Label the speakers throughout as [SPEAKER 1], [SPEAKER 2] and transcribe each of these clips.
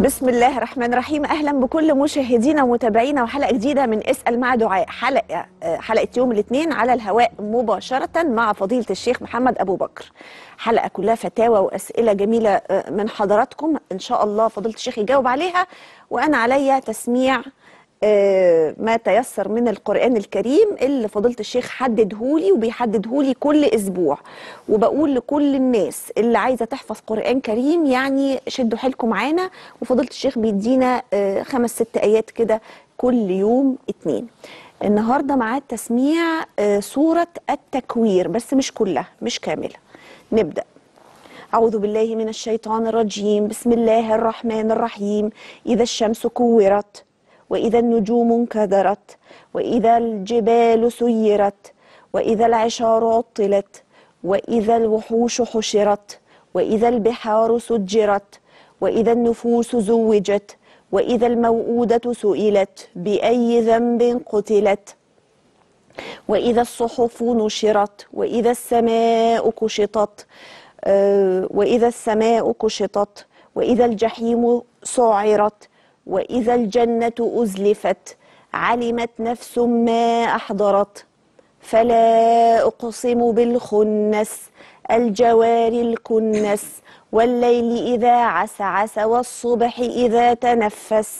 [SPEAKER 1] بسم الله الرحمن الرحيم اهلا بكل مشاهدينا ومتابعينا وحلقه جديده من اسال مع دعاء حلقه آه، حلقه يوم الاثنين على الهواء مباشره مع فضيله الشيخ محمد ابو بكر حلقه كلها فتاوى واسئله جميله آه، من حضراتكم ان شاء الله فضيله الشيخ يجاوب عليها وانا عليا تسميع آه، ما تيسر من القرآن الكريم اللي فضيلة الشيخ حددهولي وبيحددهولي كل أسبوع وبقول لكل الناس اللي عايزة تحفظ قرآن كريم يعني شدوا حيلكم معانا وفضيلة الشيخ بيدينا آه، خمس ست آيات كده كل يوم اتنين النهاردة معاه تسميع آه، سورة التكوير بس مش كلها مش كاملة نبدأ أعوذ بالله من الشيطان الرجيم بسم الله الرحمن الرحيم إذا الشمس كورت وإذا النجوم انكدرت وإذا الجبال سيرت وإذا العشار عطلت وإذا الوحوش حشرت وإذا البحار سجرت وإذا النفوس زوجت وإذا الموءودة سئلت بأي ذنب قتلت وإذا الصحف نشرت وإذا السماء كشطت آه، وإذا السماء كشطت وإذا الجحيم سعرت وإذا الجنة أزلفت علمت نفس ما أحضرت فلا أقسم بالخنس الجوار الكنس والليل إذا عسعس والصبح إذا تنفس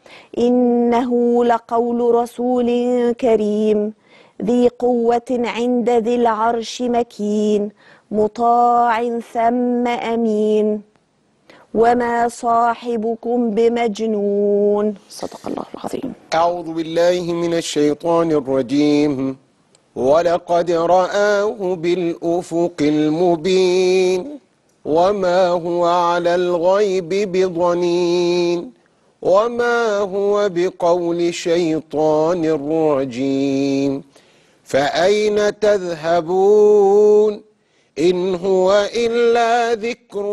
[SPEAKER 1] إنه لقول رسول كريم ذي قوة عند ذي العرش مكين مطاع ثم أمين وما صاحبكم بمجنون صدق الله العظيم
[SPEAKER 2] أعوذ بالله من الشيطان الرجيم ولقد رآه بالأفق المبين وما هو على الغيب بضنين وما هو بقول شيطان رجيم فأين تذهبون إن هو إلا ذكر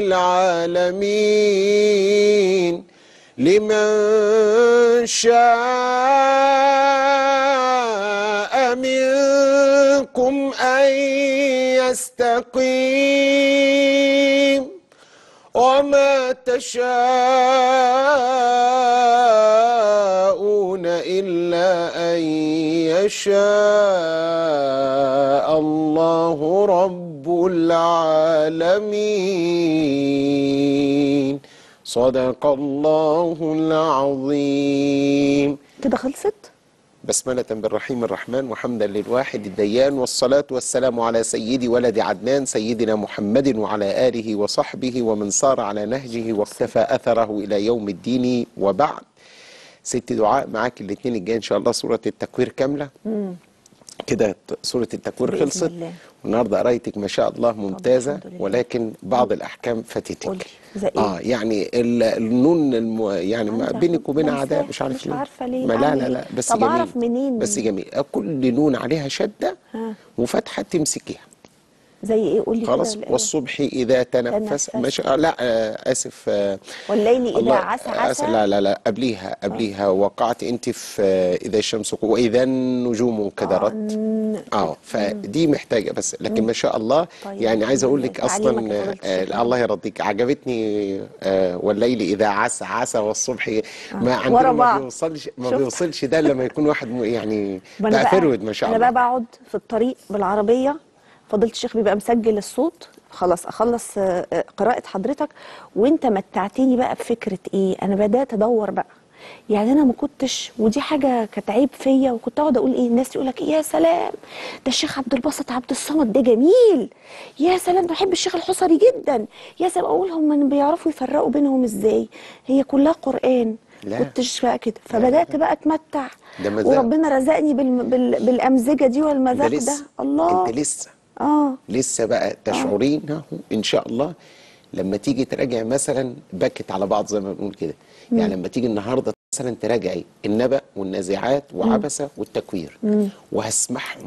[SPEAKER 2] للعالمين لمن شاء منكم أن يستقيم وما تشاءون إلا أن يشاء الله رب العالمين صدق الله العظيم
[SPEAKER 1] كده خلصت
[SPEAKER 2] بسملة بالرحيم الرحمن وحمدا للواحد الديان والصلاة والسلام على سيدي ولد عدنان سيدنا محمد وعلى آله وصحبه ومن صار على نهجه واختفى أثره إلى يوم الدين وبعد ست دعاء معاك الاثنين الجاي إن شاء الله سورة التكوير كاملة كده سورة التكوير
[SPEAKER 1] بإذن
[SPEAKER 2] خلصت
[SPEAKER 1] الله.
[SPEAKER 2] والنهارده قرايتك ما شاء الله ممتازة
[SPEAKER 1] الحمد لله.
[SPEAKER 2] ولكن بعض الأحكام فاتتك
[SPEAKER 1] قولي، زي إيه؟
[SPEAKER 2] اه يعني ال- النون الم... يعني ما
[SPEAKER 1] عندي
[SPEAKER 2] بينك وبين
[SPEAKER 1] بنساه،
[SPEAKER 2] عداء مش عارف
[SPEAKER 1] مش
[SPEAKER 2] ليه
[SPEAKER 1] عارفة ليه،
[SPEAKER 2] ما لا
[SPEAKER 1] أعمل
[SPEAKER 2] لا
[SPEAKER 1] إيه؟
[SPEAKER 2] لا بس
[SPEAKER 1] طب
[SPEAKER 2] جميل
[SPEAKER 1] أعرف منين؟
[SPEAKER 2] بس جميل كل نون عليها شدة
[SPEAKER 1] ها.
[SPEAKER 2] وفتحة تمسكيها
[SPEAKER 1] زي ايه قولي
[SPEAKER 2] خلاص
[SPEAKER 1] كده
[SPEAKER 2] والصبح إذا تنفس
[SPEAKER 1] تنفس.
[SPEAKER 2] مش آه لا آه آسف آه
[SPEAKER 1] والليل إذا
[SPEAKER 2] الله-
[SPEAKER 1] عسى عسى
[SPEAKER 2] آسف لا لا لا قبليها قبليها وقعت أنت في آه إذا الشمس كو- وإذا النجوم انكدرت
[SPEAKER 1] ن-
[SPEAKER 2] اه فدي محتاجه بس لكن ما شاء الله
[SPEAKER 1] طيب،
[SPEAKER 2] يعني عايز اقول لك
[SPEAKER 1] تعليمك
[SPEAKER 2] اصلا
[SPEAKER 1] يا فضيلة
[SPEAKER 2] آه
[SPEAKER 1] الشيخ.
[SPEAKER 2] الله يرضيك عجبتني آه والليل اذا عسى عسى والصبح ما
[SPEAKER 1] ورا
[SPEAKER 2] عندنا ما
[SPEAKER 1] بعض.
[SPEAKER 2] بيوصلش ما
[SPEAKER 1] شفت؟
[SPEAKER 2] بيوصلش ده لما يكون واحد م- يعني
[SPEAKER 1] ما أنا
[SPEAKER 2] بقى
[SPEAKER 1] بقى-
[SPEAKER 2] فرود ما شاء
[SPEAKER 1] انا
[SPEAKER 2] الله
[SPEAKER 1] بقى بقعد في الطريق بالعربيه فضيله الشيخ بيبقى مسجل الصوت خلاص اخلص آه، آه، قراءه حضرتك وانت متعتني بقى بفكره ايه انا بدات ادور بقى يعني انا ما كنتش ودي حاجه كانت عيب فيا وكنت اقعد اقول ايه الناس يقول لك يا سلام ده الشيخ عبد الباسط عبد الصمد ده جميل يا سلام بحب الشيخ الحصري جدا يا سلام اقول هم بيعرفوا يفرقوا بينهم ازاي هي كلها قران
[SPEAKER 2] لا.
[SPEAKER 1] كنتش بقى كده فبدات بقى اتمتع
[SPEAKER 2] ده مزاج.
[SPEAKER 1] وربنا رزقني بال... بال... بالامزجه دي
[SPEAKER 2] ده
[SPEAKER 1] والمذاق ده
[SPEAKER 2] لسه
[SPEAKER 1] الله
[SPEAKER 2] انت لسه
[SPEAKER 1] اه
[SPEAKER 2] لسه بقى تشعرين اهو ان شاء الله لما تيجي تراجع مثلا باكت على بعض زي ما بنقول كده يعني لما تيجي النهارده مثلا تراجعي النبأ والنازعات وعبسة والتكوير وهسمعهم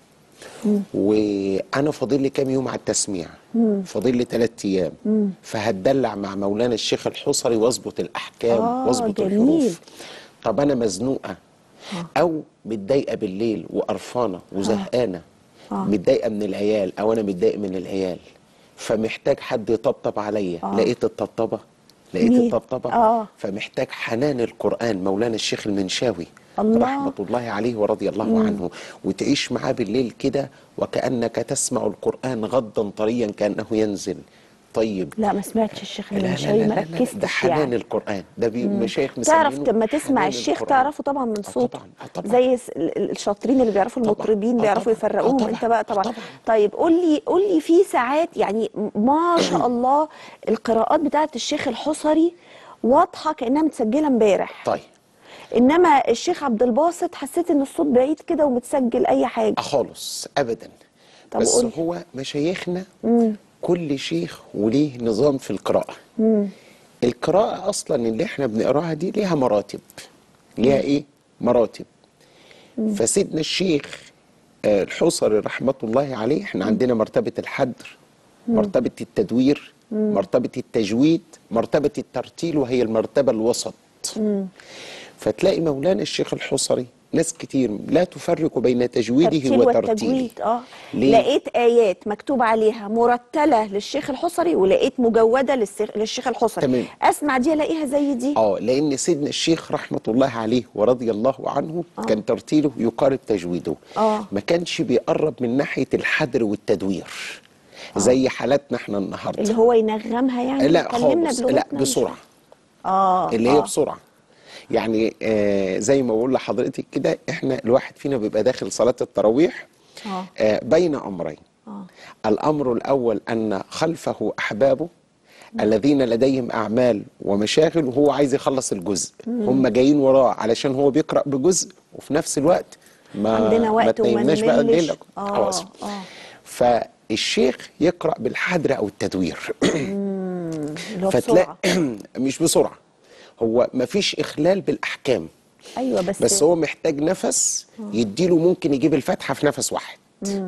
[SPEAKER 2] وانا فاضل لي كام يوم على التسميع فاضل لي ثلاث ايام فهتدلع مع مولانا الشيخ الحصري واظبط الاحكام
[SPEAKER 1] آه،
[SPEAKER 2] واظبط
[SPEAKER 1] جميل.
[SPEAKER 2] الحروف طب انا مزنوقه او متضايقه بالليل وقرفانه وزهقانه متضايقه من العيال او انا متضايق من العيال فمحتاج حد يطبطب عليا
[SPEAKER 1] آه.
[SPEAKER 2] لقيت الطبطبه لقيت
[SPEAKER 1] مين؟
[SPEAKER 2] الطبطبه
[SPEAKER 1] آه.
[SPEAKER 2] فمحتاج حنان القران مولانا الشيخ المنشاوي
[SPEAKER 1] الله.
[SPEAKER 2] رحمه الله عليه ورضي الله عنه وتعيش معاه بالليل كده وكانك تسمع القران غضا طريا كانه ينزل طيب
[SPEAKER 1] لا ما سمعتش الشيخ
[SPEAKER 2] لا لا
[SPEAKER 1] المنشاوي
[SPEAKER 2] لا
[SPEAKER 1] ما
[SPEAKER 2] لا لا، ده
[SPEAKER 1] ركزتش
[SPEAKER 2] حنان
[SPEAKER 1] يعني
[SPEAKER 2] القران ده بي- مشايخ
[SPEAKER 1] تعرف
[SPEAKER 2] مسمينه
[SPEAKER 1] لما تسمع
[SPEAKER 2] حنان
[SPEAKER 1] الشيخ
[SPEAKER 2] القرآن.
[SPEAKER 1] تعرفه طبعا من
[SPEAKER 2] آه
[SPEAKER 1] صوته
[SPEAKER 2] طبعا آه طبعا
[SPEAKER 1] زي الس- ال- ال- الشاطرين اللي بيعرفوا
[SPEAKER 2] طبعاً.
[SPEAKER 1] المطربين
[SPEAKER 2] آه
[SPEAKER 1] بيعرفوا
[SPEAKER 2] طبعاً.
[SPEAKER 1] يفرقوهم
[SPEAKER 2] آه
[SPEAKER 1] انت
[SPEAKER 2] طبعاً.
[SPEAKER 1] بقى
[SPEAKER 2] آه
[SPEAKER 1] طبعا
[SPEAKER 2] طبعاً.
[SPEAKER 1] طيب قول لي قول لي في ساعات يعني ما شاء الله القراءات بتاعت الشيخ الحصري واضحه كانها متسجله امبارح
[SPEAKER 2] طيب
[SPEAKER 1] انما الشيخ عبد الباسط حسيت ان الصوت بعيد كده ومتسجل اي حاجه
[SPEAKER 2] آه خالص ابدا
[SPEAKER 1] طب
[SPEAKER 2] بس
[SPEAKER 1] قولي.
[SPEAKER 2] هو مشايخنا كل شيخ وليه نظام في القراءه القراءه اصلا اللي احنا بنقراها دي ليها مراتب ليها ايه مراتب فسيدنا الشيخ آه، الحصري رحمه الله عليه احنا عندنا مرتبه الحدر مرتبه التدوير مرتبه التجويد مرتبه الترتيل وهي المرتبه الوسط فتلاقي مولانا الشيخ الحصري ناس كتير لا تفرق بين تجويده
[SPEAKER 1] ترتيل
[SPEAKER 2] وترتيله
[SPEAKER 1] والتجويد اه
[SPEAKER 2] ليه؟
[SPEAKER 1] لقيت ايات مكتوب عليها مرتله للشيخ الحصري ولقيت مجوده للسيخ- للشيخ الحصري
[SPEAKER 2] تمام.
[SPEAKER 1] اسمع دي الاقيها زي دي
[SPEAKER 2] اه لان سيدنا الشيخ رحمه الله عليه ورضي الله عنه كان ترتيله يقارب تجويده
[SPEAKER 1] آه.
[SPEAKER 2] ما كانش بيقرب من ناحيه الحدر والتدوير زي حالاتنا احنا النهارده
[SPEAKER 1] اللي هو ينغمها يعني
[SPEAKER 2] لا
[SPEAKER 1] كلمنا
[SPEAKER 2] خالص لا
[SPEAKER 1] بلغتنا مش-
[SPEAKER 2] بسرعه
[SPEAKER 1] اه
[SPEAKER 2] اللي هي
[SPEAKER 1] آه.
[SPEAKER 2] بسرعه يعني آه زي ما بقول لحضرتك كده احنا الواحد فينا بيبقى داخل صلاه التراويح
[SPEAKER 1] آه.
[SPEAKER 2] آه بين امرين
[SPEAKER 1] آه.
[SPEAKER 2] الامر الاول ان خلفه احبابه الذين لديهم اعمال ومشاغل وهو عايز يخلص الجزء هم جايين وراه علشان هو بيقرا بجزء وفي نفس الوقت ما
[SPEAKER 1] عندنا وقت
[SPEAKER 2] ما تنيمناش
[SPEAKER 1] وما
[SPEAKER 2] بقى
[SPEAKER 1] نملش.
[SPEAKER 2] الليل
[SPEAKER 1] آه،
[SPEAKER 2] خلاص
[SPEAKER 1] آه.
[SPEAKER 2] فالشيخ يقرا بالحدر او التدوير
[SPEAKER 1] اللي هو
[SPEAKER 2] فتلاقي
[SPEAKER 1] بسرعه
[SPEAKER 2] مش بسرعه هو مفيش اخلال بالاحكام
[SPEAKER 1] ايوه بس
[SPEAKER 2] بس هو محتاج نفس يديله ممكن يجيب الفاتحه في نفس واحد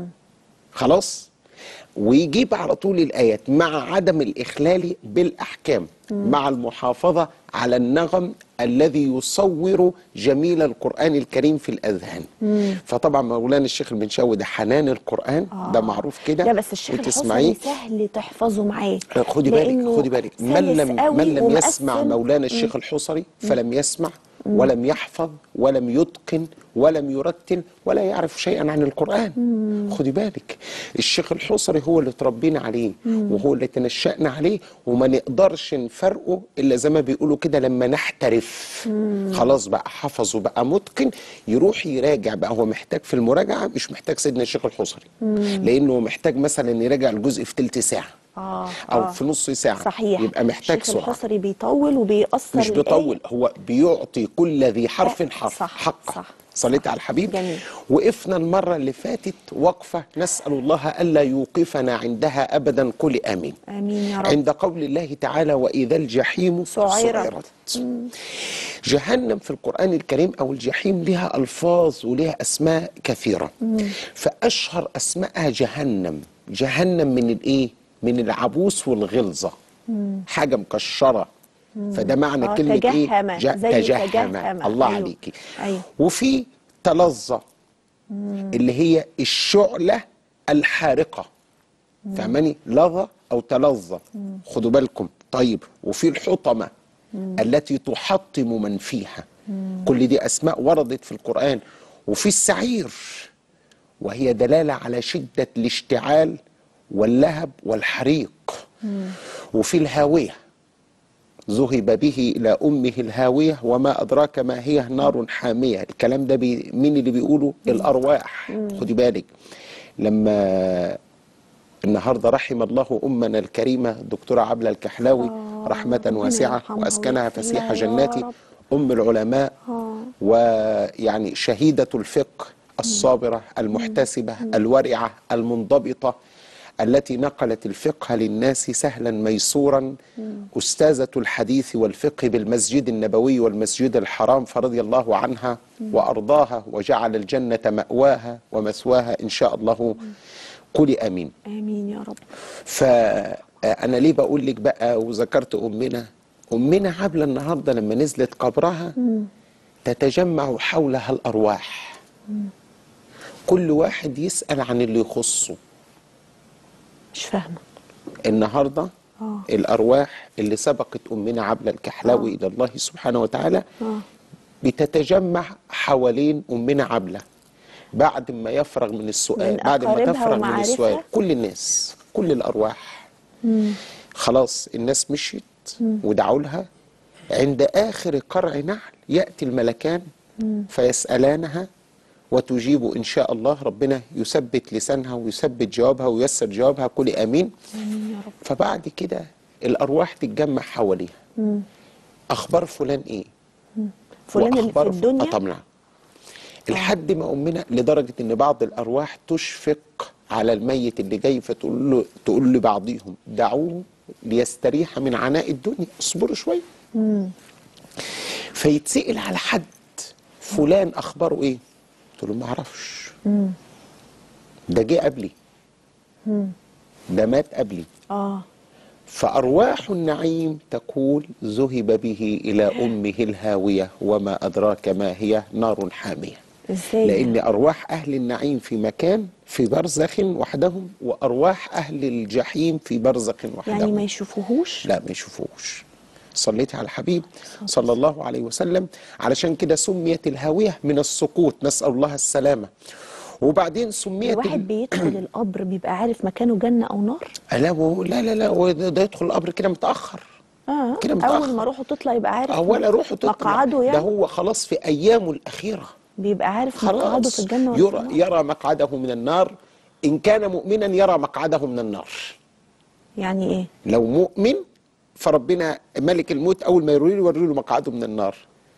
[SPEAKER 2] خلاص ويجيب على طول الايات مع عدم الاخلال بالاحكام مع المحافظه على النغم الذي يصور جميل القران الكريم في الاذهان فطبعا مولانا الشيخ المنشاوي ده حنان القران ده معروف كده
[SPEAKER 1] لا بس الشيخ
[SPEAKER 2] وتسمعيه
[SPEAKER 1] الحصري سهل تحفظه معاه
[SPEAKER 2] خدي بالك
[SPEAKER 1] لأنه
[SPEAKER 2] خدي بالك من
[SPEAKER 1] سلس
[SPEAKER 2] لم
[SPEAKER 1] قوي
[SPEAKER 2] من لم يسمع
[SPEAKER 1] ومقسم.
[SPEAKER 2] مولانا الشيخ الحصري فلم يسمع ولم يحفظ ولم يتقن ولم يرتل ولا يعرف شيئا عن القرآن خدي بالك الشيخ الحصري هو اللي تربينا عليه وهو اللي تنشأنا عليه وما نقدرش نفرقه إلا زي ما بيقولوا كده لما نحترف خلاص بقى حفظ وبقى متقن يروح يراجع بقى هو محتاج في المراجعة مش محتاج سيدنا الشيخ الحصري لأنه محتاج مثلا يراجع الجزء في تلت ساعة
[SPEAKER 1] آه
[SPEAKER 2] او
[SPEAKER 1] آه.
[SPEAKER 2] في نص ساعه
[SPEAKER 1] صحيح
[SPEAKER 2] يبقى محتاج
[SPEAKER 1] الشيخ
[SPEAKER 2] سرعه
[SPEAKER 1] الحصري بيطول وبيأثر
[SPEAKER 2] مش
[SPEAKER 1] الآية.
[SPEAKER 2] بيطول هو بيعطي كل ذي حرف
[SPEAKER 1] آه،
[SPEAKER 2] حرف
[SPEAKER 1] صح،
[SPEAKER 2] حقه
[SPEAKER 1] صح،
[SPEAKER 2] صليت على الحبيب
[SPEAKER 1] جميل.
[SPEAKER 2] وقفنا المره اللي فاتت وقفه نسال الله الا يوقفنا عندها ابدا قل امين
[SPEAKER 1] امين يا رب
[SPEAKER 2] عند قول الله تعالى واذا الجحيم
[SPEAKER 1] سعرت.
[SPEAKER 2] جهنم في القرآن الكريم أو الجحيم لها ألفاظ ولها أسماء كثيرة فأشهر أسمائها جهنم جهنم من الإيه؟ من العبوس والغلظة حاجة مكشرة فده معنى
[SPEAKER 1] آه،
[SPEAKER 2] كلمة
[SPEAKER 1] تجهم،
[SPEAKER 2] إيه؟ ج-
[SPEAKER 1] زي
[SPEAKER 2] تجهم
[SPEAKER 1] تجهم.
[SPEAKER 2] الله
[SPEAKER 1] أيوه.
[SPEAKER 2] عليكي
[SPEAKER 1] أيوه.
[SPEAKER 2] وفي تلظى اللي هي الشعلة الحارقة فاهماني لظى او تلظى خدوا بالكم طيب وفي الحطمه التي تحطم من فيها كل دي اسماء وردت في القران وفي السعير وهي دلاله على شده الاشتعال واللهب والحريق وفي الهاويه ذهب به إلى أمه الهاوية وما أدراك ما هي نار حامية الكلام ده بي مين اللي بيقوله الأرواح خدي بالك لما النهاردة رحم الله أمنا الكريمة الدكتورة عبلة الكحلاوي رحمة
[SPEAKER 1] ربنا
[SPEAKER 2] واسعة
[SPEAKER 1] يرحمها
[SPEAKER 2] وأسكنها
[SPEAKER 1] ويغفر
[SPEAKER 2] فسيح
[SPEAKER 1] لها يا
[SPEAKER 2] جناتي
[SPEAKER 1] رب.
[SPEAKER 2] أم العلماء ويعني شهيدة الفقه الصابرة المحتسبة الورعة المنضبطة التي نقلت الفقه للناس سهلا ميسورا أستاذة الحديث والفقه بالمسجد النبوي والمسجد الحرام فرضي الله عنها وأرضاها وجعل الجنة مأواها ومثواها إن شاء الله قولي آمين
[SPEAKER 1] امين يا رب
[SPEAKER 2] فأنا ليه بقول لك بقى وذكرت أمنا أمنا عبلة النهاردة لما نزلت قبرها تتجمع حولها الأرواح كل واحد يسأل عن اللي يخصه
[SPEAKER 1] مش فاهمه
[SPEAKER 2] النهارده
[SPEAKER 1] آه.
[SPEAKER 2] الارواح اللي سبقت امنا عبله الكحلاوي الى الله سبحانه وتعالى
[SPEAKER 1] آه.
[SPEAKER 2] بتتجمع حوالين امنا عبله بعد ما يفرغ من السؤال
[SPEAKER 1] من
[SPEAKER 2] بعد ما
[SPEAKER 1] أقاربها
[SPEAKER 2] تفرغ من
[SPEAKER 1] ومعارفها؟
[SPEAKER 2] السؤال كل الناس كل الارواح خلاص الناس مشيت ودعوا لها عند اخر قرع نحل ياتي الملكان فيسالانها وتجيب ان شاء الله ربنا يثبت لسانها ويثبت جوابها وييسر جوابها قولي امين فبعد كده الارواح تتجمع حواليها اخبار فلان ايه
[SPEAKER 1] فلان اللي في
[SPEAKER 2] وأخبار
[SPEAKER 1] الدنيا
[SPEAKER 2] آه طبعا لحد ما امنا لدرجه ان بعض الارواح تشفق على الميت اللي جاي فتقول له تقول لبعضهم دعوه ليستريح من عناء الدنيا اصبروا شويه فيتسال على حد فلان اخباره ايه قلت له ما اعرفش ده جه قبلي ده مات قبلي
[SPEAKER 1] اه
[SPEAKER 2] فأرواح النعيم تقول ذهب به إلى أمه الهاوية وما أدراك ما هي نار حامية
[SPEAKER 1] ازاي
[SPEAKER 2] لأن أرواح أهل النعيم في مكان في برزخ وحدهم وأرواح أهل الجحيم في برزخ وحدهم
[SPEAKER 1] يعني ما يشوفوهوش
[SPEAKER 2] لا ما يشوفوش صليت على الحبيب صلى الله عليه وسلم علشان كده سميت الهاوية من السقوط نسأل الله السلامة وبعدين سميت
[SPEAKER 1] الواحد بيدخل القبر بيبقى عارف مكانه جنة أو نار
[SPEAKER 2] لا و- لا لا لا هو ده ده يدخل القبر كده متأخر
[SPEAKER 1] اه
[SPEAKER 2] كده متأخر.
[SPEAKER 1] أول ما روحه تطلع يبقى عارف
[SPEAKER 2] ولا روحه تطلع
[SPEAKER 1] مقعده
[SPEAKER 2] ده
[SPEAKER 1] يعني
[SPEAKER 2] هو خلاص في أيامه الأخيرة
[SPEAKER 1] بيبقى عارف مقعده
[SPEAKER 2] خلاص
[SPEAKER 1] في الجنة ولا في
[SPEAKER 2] يرى,
[SPEAKER 1] النار.
[SPEAKER 2] يرى مقعده من النار إن كان مؤمنا يرى مقعده من النار
[SPEAKER 1] يعني إيه
[SPEAKER 2] لو مؤمن فربنا ملك الموت أول ما يوري له يوري له مقعده من النار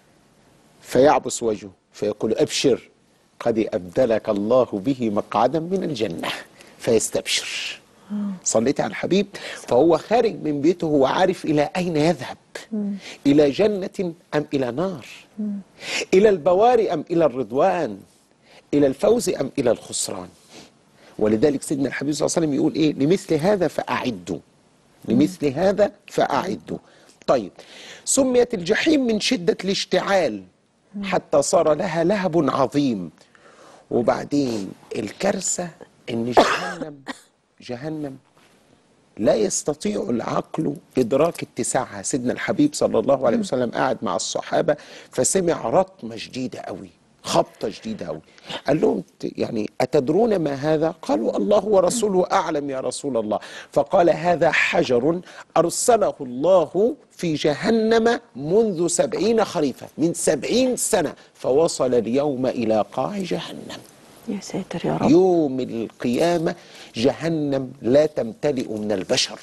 [SPEAKER 2] فيعبس وجهه فيقول أبشر قد أبدلك الله به مقعدا من الجنة فيستبشر صليت على الحبيب فهو خارج من بيته هو عارف إلى أين يذهب إلى جنة أم إلى نار إلى البوار أم إلى الرضوان إلى الفوز أم إلى الخسران ولذلك سيدنا الحبيب صلى الله عليه وسلم يقول إيه لمثل هذا فأعدوا لمثل هذا فأعدوا طيب سميت الجحيم من شدة الاشتعال حتى صار لها لهب عظيم وبعدين الكارثة ان جهنم جهنم لا يستطيع العقل إدراك اتساعها سيدنا الحبيب صلى الله عليه وسلم قاعد مع الصحابة فسمع رطمة شديدة قوي خبطة شديدة قوي قال لهم ت- يعني أتدرون ما هذا قالوا الله ورسوله أعلم يا رسول الله فقال هذا حجر أرسله الله في جهنم منذ سبعين خريفة من سبعين سنة فوصل اليوم إلى قاع جهنم
[SPEAKER 1] يا ساتر يا رب
[SPEAKER 2] يوم القيامة جهنم لا تمتلئ من البشر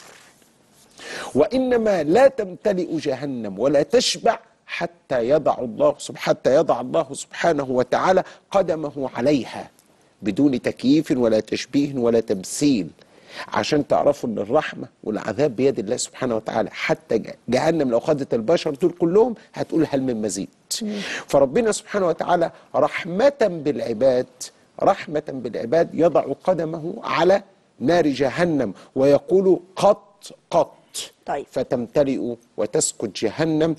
[SPEAKER 2] وإنما لا تمتلئ جهنم ولا تشبع حتى يضع الله سب- حتى يضع الله سبحانه وتعالى قدمه عليها بدون تكييف ولا تشبيه ولا تمثيل عشان تعرفوا ان الرحمه والعذاب بيد الله سبحانه وتعالى حتى ج- جهنم لو خدت البشر دول كلهم هتقول هل من مزيد فربنا سبحانه وتعالى رحمه بالعباد رحمه بالعباد يضع قدمه على نار جهنم ويقول قط قط
[SPEAKER 1] طيب.
[SPEAKER 2] فتمتلئ وتسكت جهنم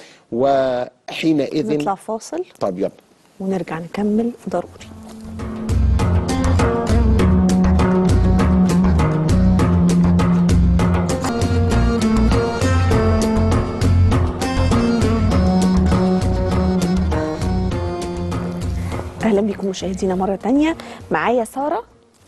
[SPEAKER 2] وحينئذ
[SPEAKER 1] نطلع فاصل
[SPEAKER 2] طب يلا
[SPEAKER 1] ونرجع نكمل ضروري اهلا بكم مشاهدينا مره تانية معايا ساره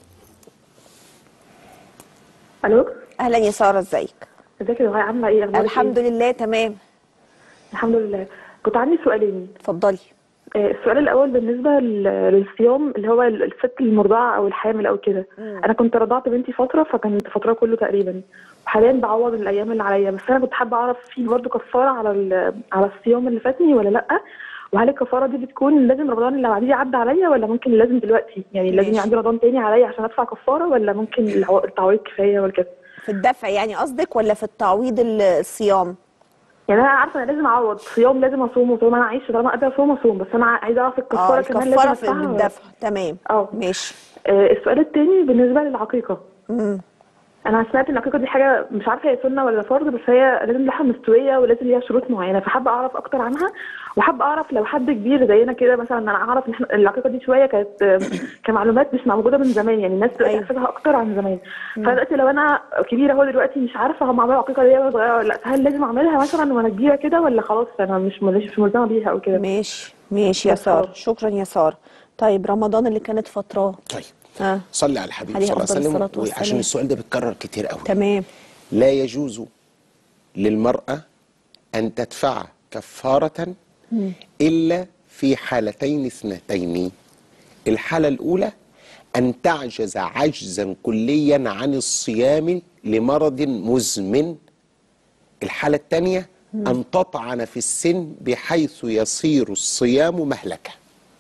[SPEAKER 3] الو
[SPEAKER 1] اهلا يا ساره ازيك
[SPEAKER 3] ازيك يا لؤي عامله ايه اخبارك
[SPEAKER 1] الحمد
[SPEAKER 3] إيه؟
[SPEAKER 1] لله تمام
[SPEAKER 3] الحمد لله كنت عندي سؤالين
[SPEAKER 1] اتفضلي
[SPEAKER 3] آه، السؤال الاول بالنسبه لل- للصيام اللي هو الست المرضعه او الحامل او كده انا كنت رضعت بنتي فتره فكانت فتره كله تقريبا وحاليا بعوض الايام اللي عليا بس انا كنت حابه اعرف في برضه كفاره على ال- على الصيام اللي فاتني ولا لا وهل الكفاره دي بتكون لازم رمضان اللي بعديه يعدي عليا ولا ممكن لازم دلوقتي يعني لازم
[SPEAKER 1] ماشي.
[SPEAKER 3] يعدي رمضان تاني عليا عشان ادفع كفاره ولا ممكن العو- التعويض كفايه ولا كده
[SPEAKER 1] في الدفع يعني قصدك ولا في التعويض ال- الصيام
[SPEAKER 3] يعني انا عارفه انا لازم اعوض صيام لازم اصوم وطالما انا عايشه طالما قادره اصوم اصوم بس انا عايزه اعرف
[SPEAKER 1] اه
[SPEAKER 3] الكفاره كمان لازم
[SPEAKER 1] الكفاره في
[SPEAKER 3] ادفعها ولا-
[SPEAKER 1] بالدفع تمام
[SPEAKER 3] اه
[SPEAKER 1] ماشي
[SPEAKER 3] آه، السؤال التاني بالنسبه للعقيقه
[SPEAKER 1] مم.
[SPEAKER 3] انا سمعت ان العقيقه دي حاجه مش عارفه هي سنه ولا فرض بس هي لازم لحمه مستويه ولازم ليها شروط معينه فحابه اعرف اكتر عنها وحابه اعرف لو حد كبير زينا كده مثلا انا اعرف ان احنا العقيقه دي شويه كانت كمعلومات مش موجوده من زمان يعني الناس دلوقتي
[SPEAKER 1] أيوة.
[SPEAKER 3] عارفاها اكتر عن زمان فدلوقتي لو انا كبيره هو دلوقتي مش عارفه هم عملوا عقيقه ليا وانا صغيره ولا لا هل لازم اعملها مثلا وانا كبيره كده ولا خلاص انا مش مش ملزمه بيها او كده
[SPEAKER 1] ماشي ماشي يا
[SPEAKER 3] بس
[SPEAKER 1] ساره
[SPEAKER 3] خلاص.
[SPEAKER 1] شكرا يا ساره طيب رمضان اللي كانت فتراه
[SPEAKER 2] طيب
[SPEAKER 1] ها
[SPEAKER 2] صلي على الحبيب
[SPEAKER 1] عليه
[SPEAKER 2] صلى الله عليه
[SPEAKER 1] أفضل
[SPEAKER 2] وسلم
[SPEAKER 1] الصلاة والسلام.
[SPEAKER 2] وعشان السؤال ده بيتكرر كتير قوي
[SPEAKER 1] تمام
[SPEAKER 2] لا يجوز للمرأة أن تدفع كفارة إلا في حالتين اثنتين الحالة الأولى أن تعجز عجزا كليا عن الصيام لمرض مزمن الحالة الثانية أن تطعن في السن بحيث يصير الصيام مهلكة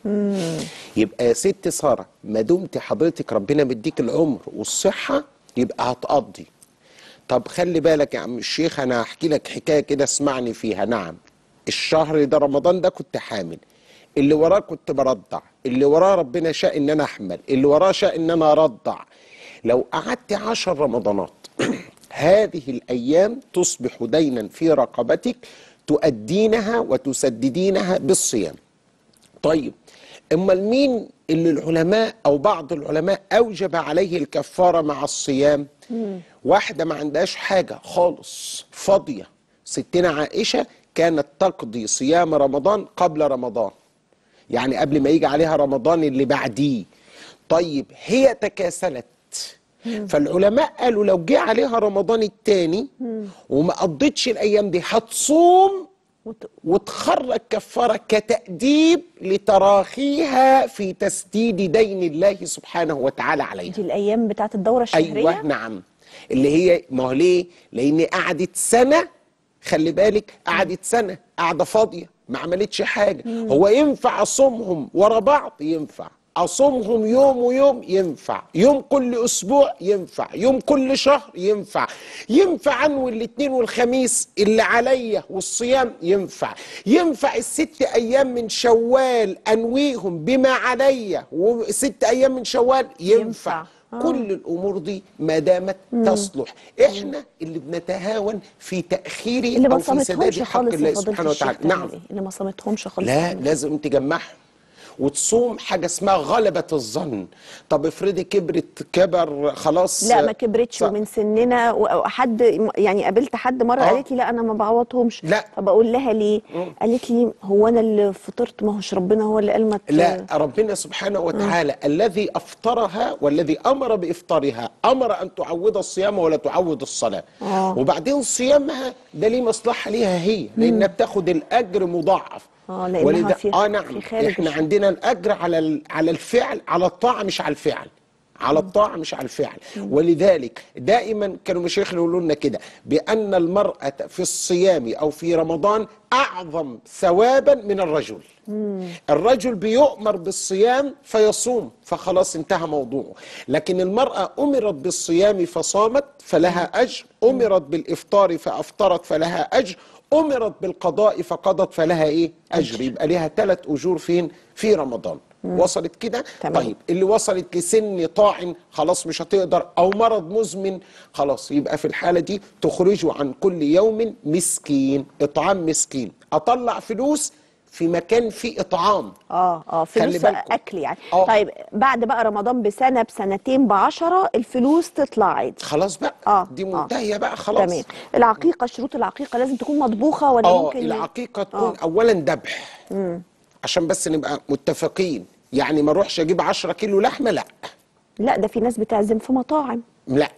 [SPEAKER 2] يبقى يا ست سارة ما دمت حضرتك ربنا مديك العمر والصحة يبقى هتقضي طب خلي بالك يا عم الشيخ انا هحكي لك حكايه كده اسمعني فيها نعم الشهر ده رمضان ده كنت حامل اللي وراه كنت برضع اللي وراه ربنا شاء ان انا احمل اللي وراه شاء ان انا ارضع لو قعدت عشر رمضانات هذه الايام تصبح دينا في رقبتك تؤدينها وتسددينها بالصيام طيب امال مين اللي العلماء او بعض العلماء اوجب عليه الكفاره مع الصيام واحده ما عندهاش حاجه خالص فاضيه ستنا عائشه كانت تقضي صيام رمضان قبل رمضان يعني قبل ما يجي عليها رمضان اللي بعديه طيب هي تكاسلت فالعلماء قالوا لو جه عليها رمضان التاني وما قضتش الايام دي هتصوم
[SPEAKER 1] وت-
[SPEAKER 2] وتخرج كفارة كتأديب لتراخيها في تسديد دين الله سبحانه وتعالى عليها
[SPEAKER 1] دي الايام بتاعت الدوره الشهريه
[SPEAKER 2] أيوة نعم اللي هي ما هو ليه لأن قعدت سنة خلي بالك قعدت سنة قاعدة فاضية ما عملتش حاجة هو ينفع أصومهم ورا بعض ينفع أصومهم يوم ويوم ينفع يوم كل أسبوع ينفع يوم كل شهر ينفع ينفع أنوي الاثنين والخميس اللي عليا والصيام ينفع ينفع الست أيام من شوال أنويهم بما عليا وست أيام من شوال ينفع,
[SPEAKER 1] ينفع. آه.
[SPEAKER 2] كل الامور دي ما دامت تصلح احنا اللي بنتهاون في تاخير
[SPEAKER 1] اللي ما
[SPEAKER 2] او في سداد
[SPEAKER 1] صامتهمش
[SPEAKER 2] حق
[SPEAKER 1] خالص
[SPEAKER 2] الله
[SPEAKER 1] يا فضيله
[SPEAKER 2] سبحانه
[SPEAKER 1] الشيخ
[SPEAKER 2] وتعالى
[SPEAKER 1] تعمل
[SPEAKER 2] نعم
[SPEAKER 1] إيه؟ اللي ما صامتهمش خالص
[SPEAKER 2] لا
[SPEAKER 1] تعمل إيه؟
[SPEAKER 2] لازم تجمعهم وتصوم حاجه اسمها غلبه الظن طب افرضي كبرت كبر خلاص
[SPEAKER 1] لا ما كبرتش
[SPEAKER 2] ص-
[SPEAKER 1] ومن سننا و- وحد يعني قابلت حد مره
[SPEAKER 2] آه.
[SPEAKER 1] قالت لي لا انا ما بعوضهمش
[SPEAKER 2] لا.
[SPEAKER 1] فبقول لها ليه قالت لي هو انا اللي فطرت ما هوش ربنا هو اللي قال ما ت-
[SPEAKER 2] لا ربنا سبحانه وتعالى الذي افطرها والذي امر بافطارها امر ان تعوض الصيام ولا تعوض الصلاه
[SPEAKER 1] آه.
[SPEAKER 2] وبعدين صيامها ده ليه مصلحه ليها هي لانها بتاخد الاجر مضاعف
[SPEAKER 1] آه، لأنها في-
[SPEAKER 2] اه
[SPEAKER 1] في
[SPEAKER 2] نعم
[SPEAKER 1] خارج
[SPEAKER 2] احنا
[SPEAKER 1] الشهر.
[SPEAKER 2] عندنا الاجر على ال- على الفعل على الطاعه مش على الفعل على الطاعة مش على الفعل ولذلك دائما كانوا مشايخنا يقولوا لنا كده بأن المرأة في الصيام أو في رمضان أعظم ثوابا من الرجل الرجل بيؤمر بالصيام فيصوم فخلاص انتهى موضوعه لكن المرأة أمرت بالصيام فصامت فلها أجر أمرت بالإفطار فأفطرت فلها أجر أمرت بالقضاء فقضت فلها إيه أجر يبقى لها ثلاث أجور فين في رمضان وصلت كده
[SPEAKER 1] تمام.
[SPEAKER 2] طيب اللي وصلت لسن طاعن خلاص مش هتقدر او مرض مزمن خلاص يبقى في الحاله دي تخرجوا عن كل يوم مسكين اطعام مسكين اطلع فلوس في مكان فيه اطعام
[SPEAKER 1] اه اه
[SPEAKER 2] خلي
[SPEAKER 1] فلوس
[SPEAKER 2] بالكم.
[SPEAKER 1] اكل يعني
[SPEAKER 2] آه.
[SPEAKER 1] طيب بعد بقى رمضان بسنه بسنتين بعشرة الفلوس تطلع عادي
[SPEAKER 2] خلاص بقى
[SPEAKER 1] اه
[SPEAKER 2] دي
[SPEAKER 1] آه.
[SPEAKER 2] منتهيه بقى خلاص
[SPEAKER 1] تمام العقيقه شروط العقيقه لازم تكون مطبوخه ولا
[SPEAKER 2] اه
[SPEAKER 1] ممكن
[SPEAKER 2] العقيقه تكون
[SPEAKER 1] آه.
[SPEAKER 2] اولا ذبح عشان بس نبقى متفقين يعني ما اروحش اجيب 10 كيلو لحمه لا
[SPEAKER 1] لا ده في ناس بتعزم في مطاعم
[SPEAKER 2] لا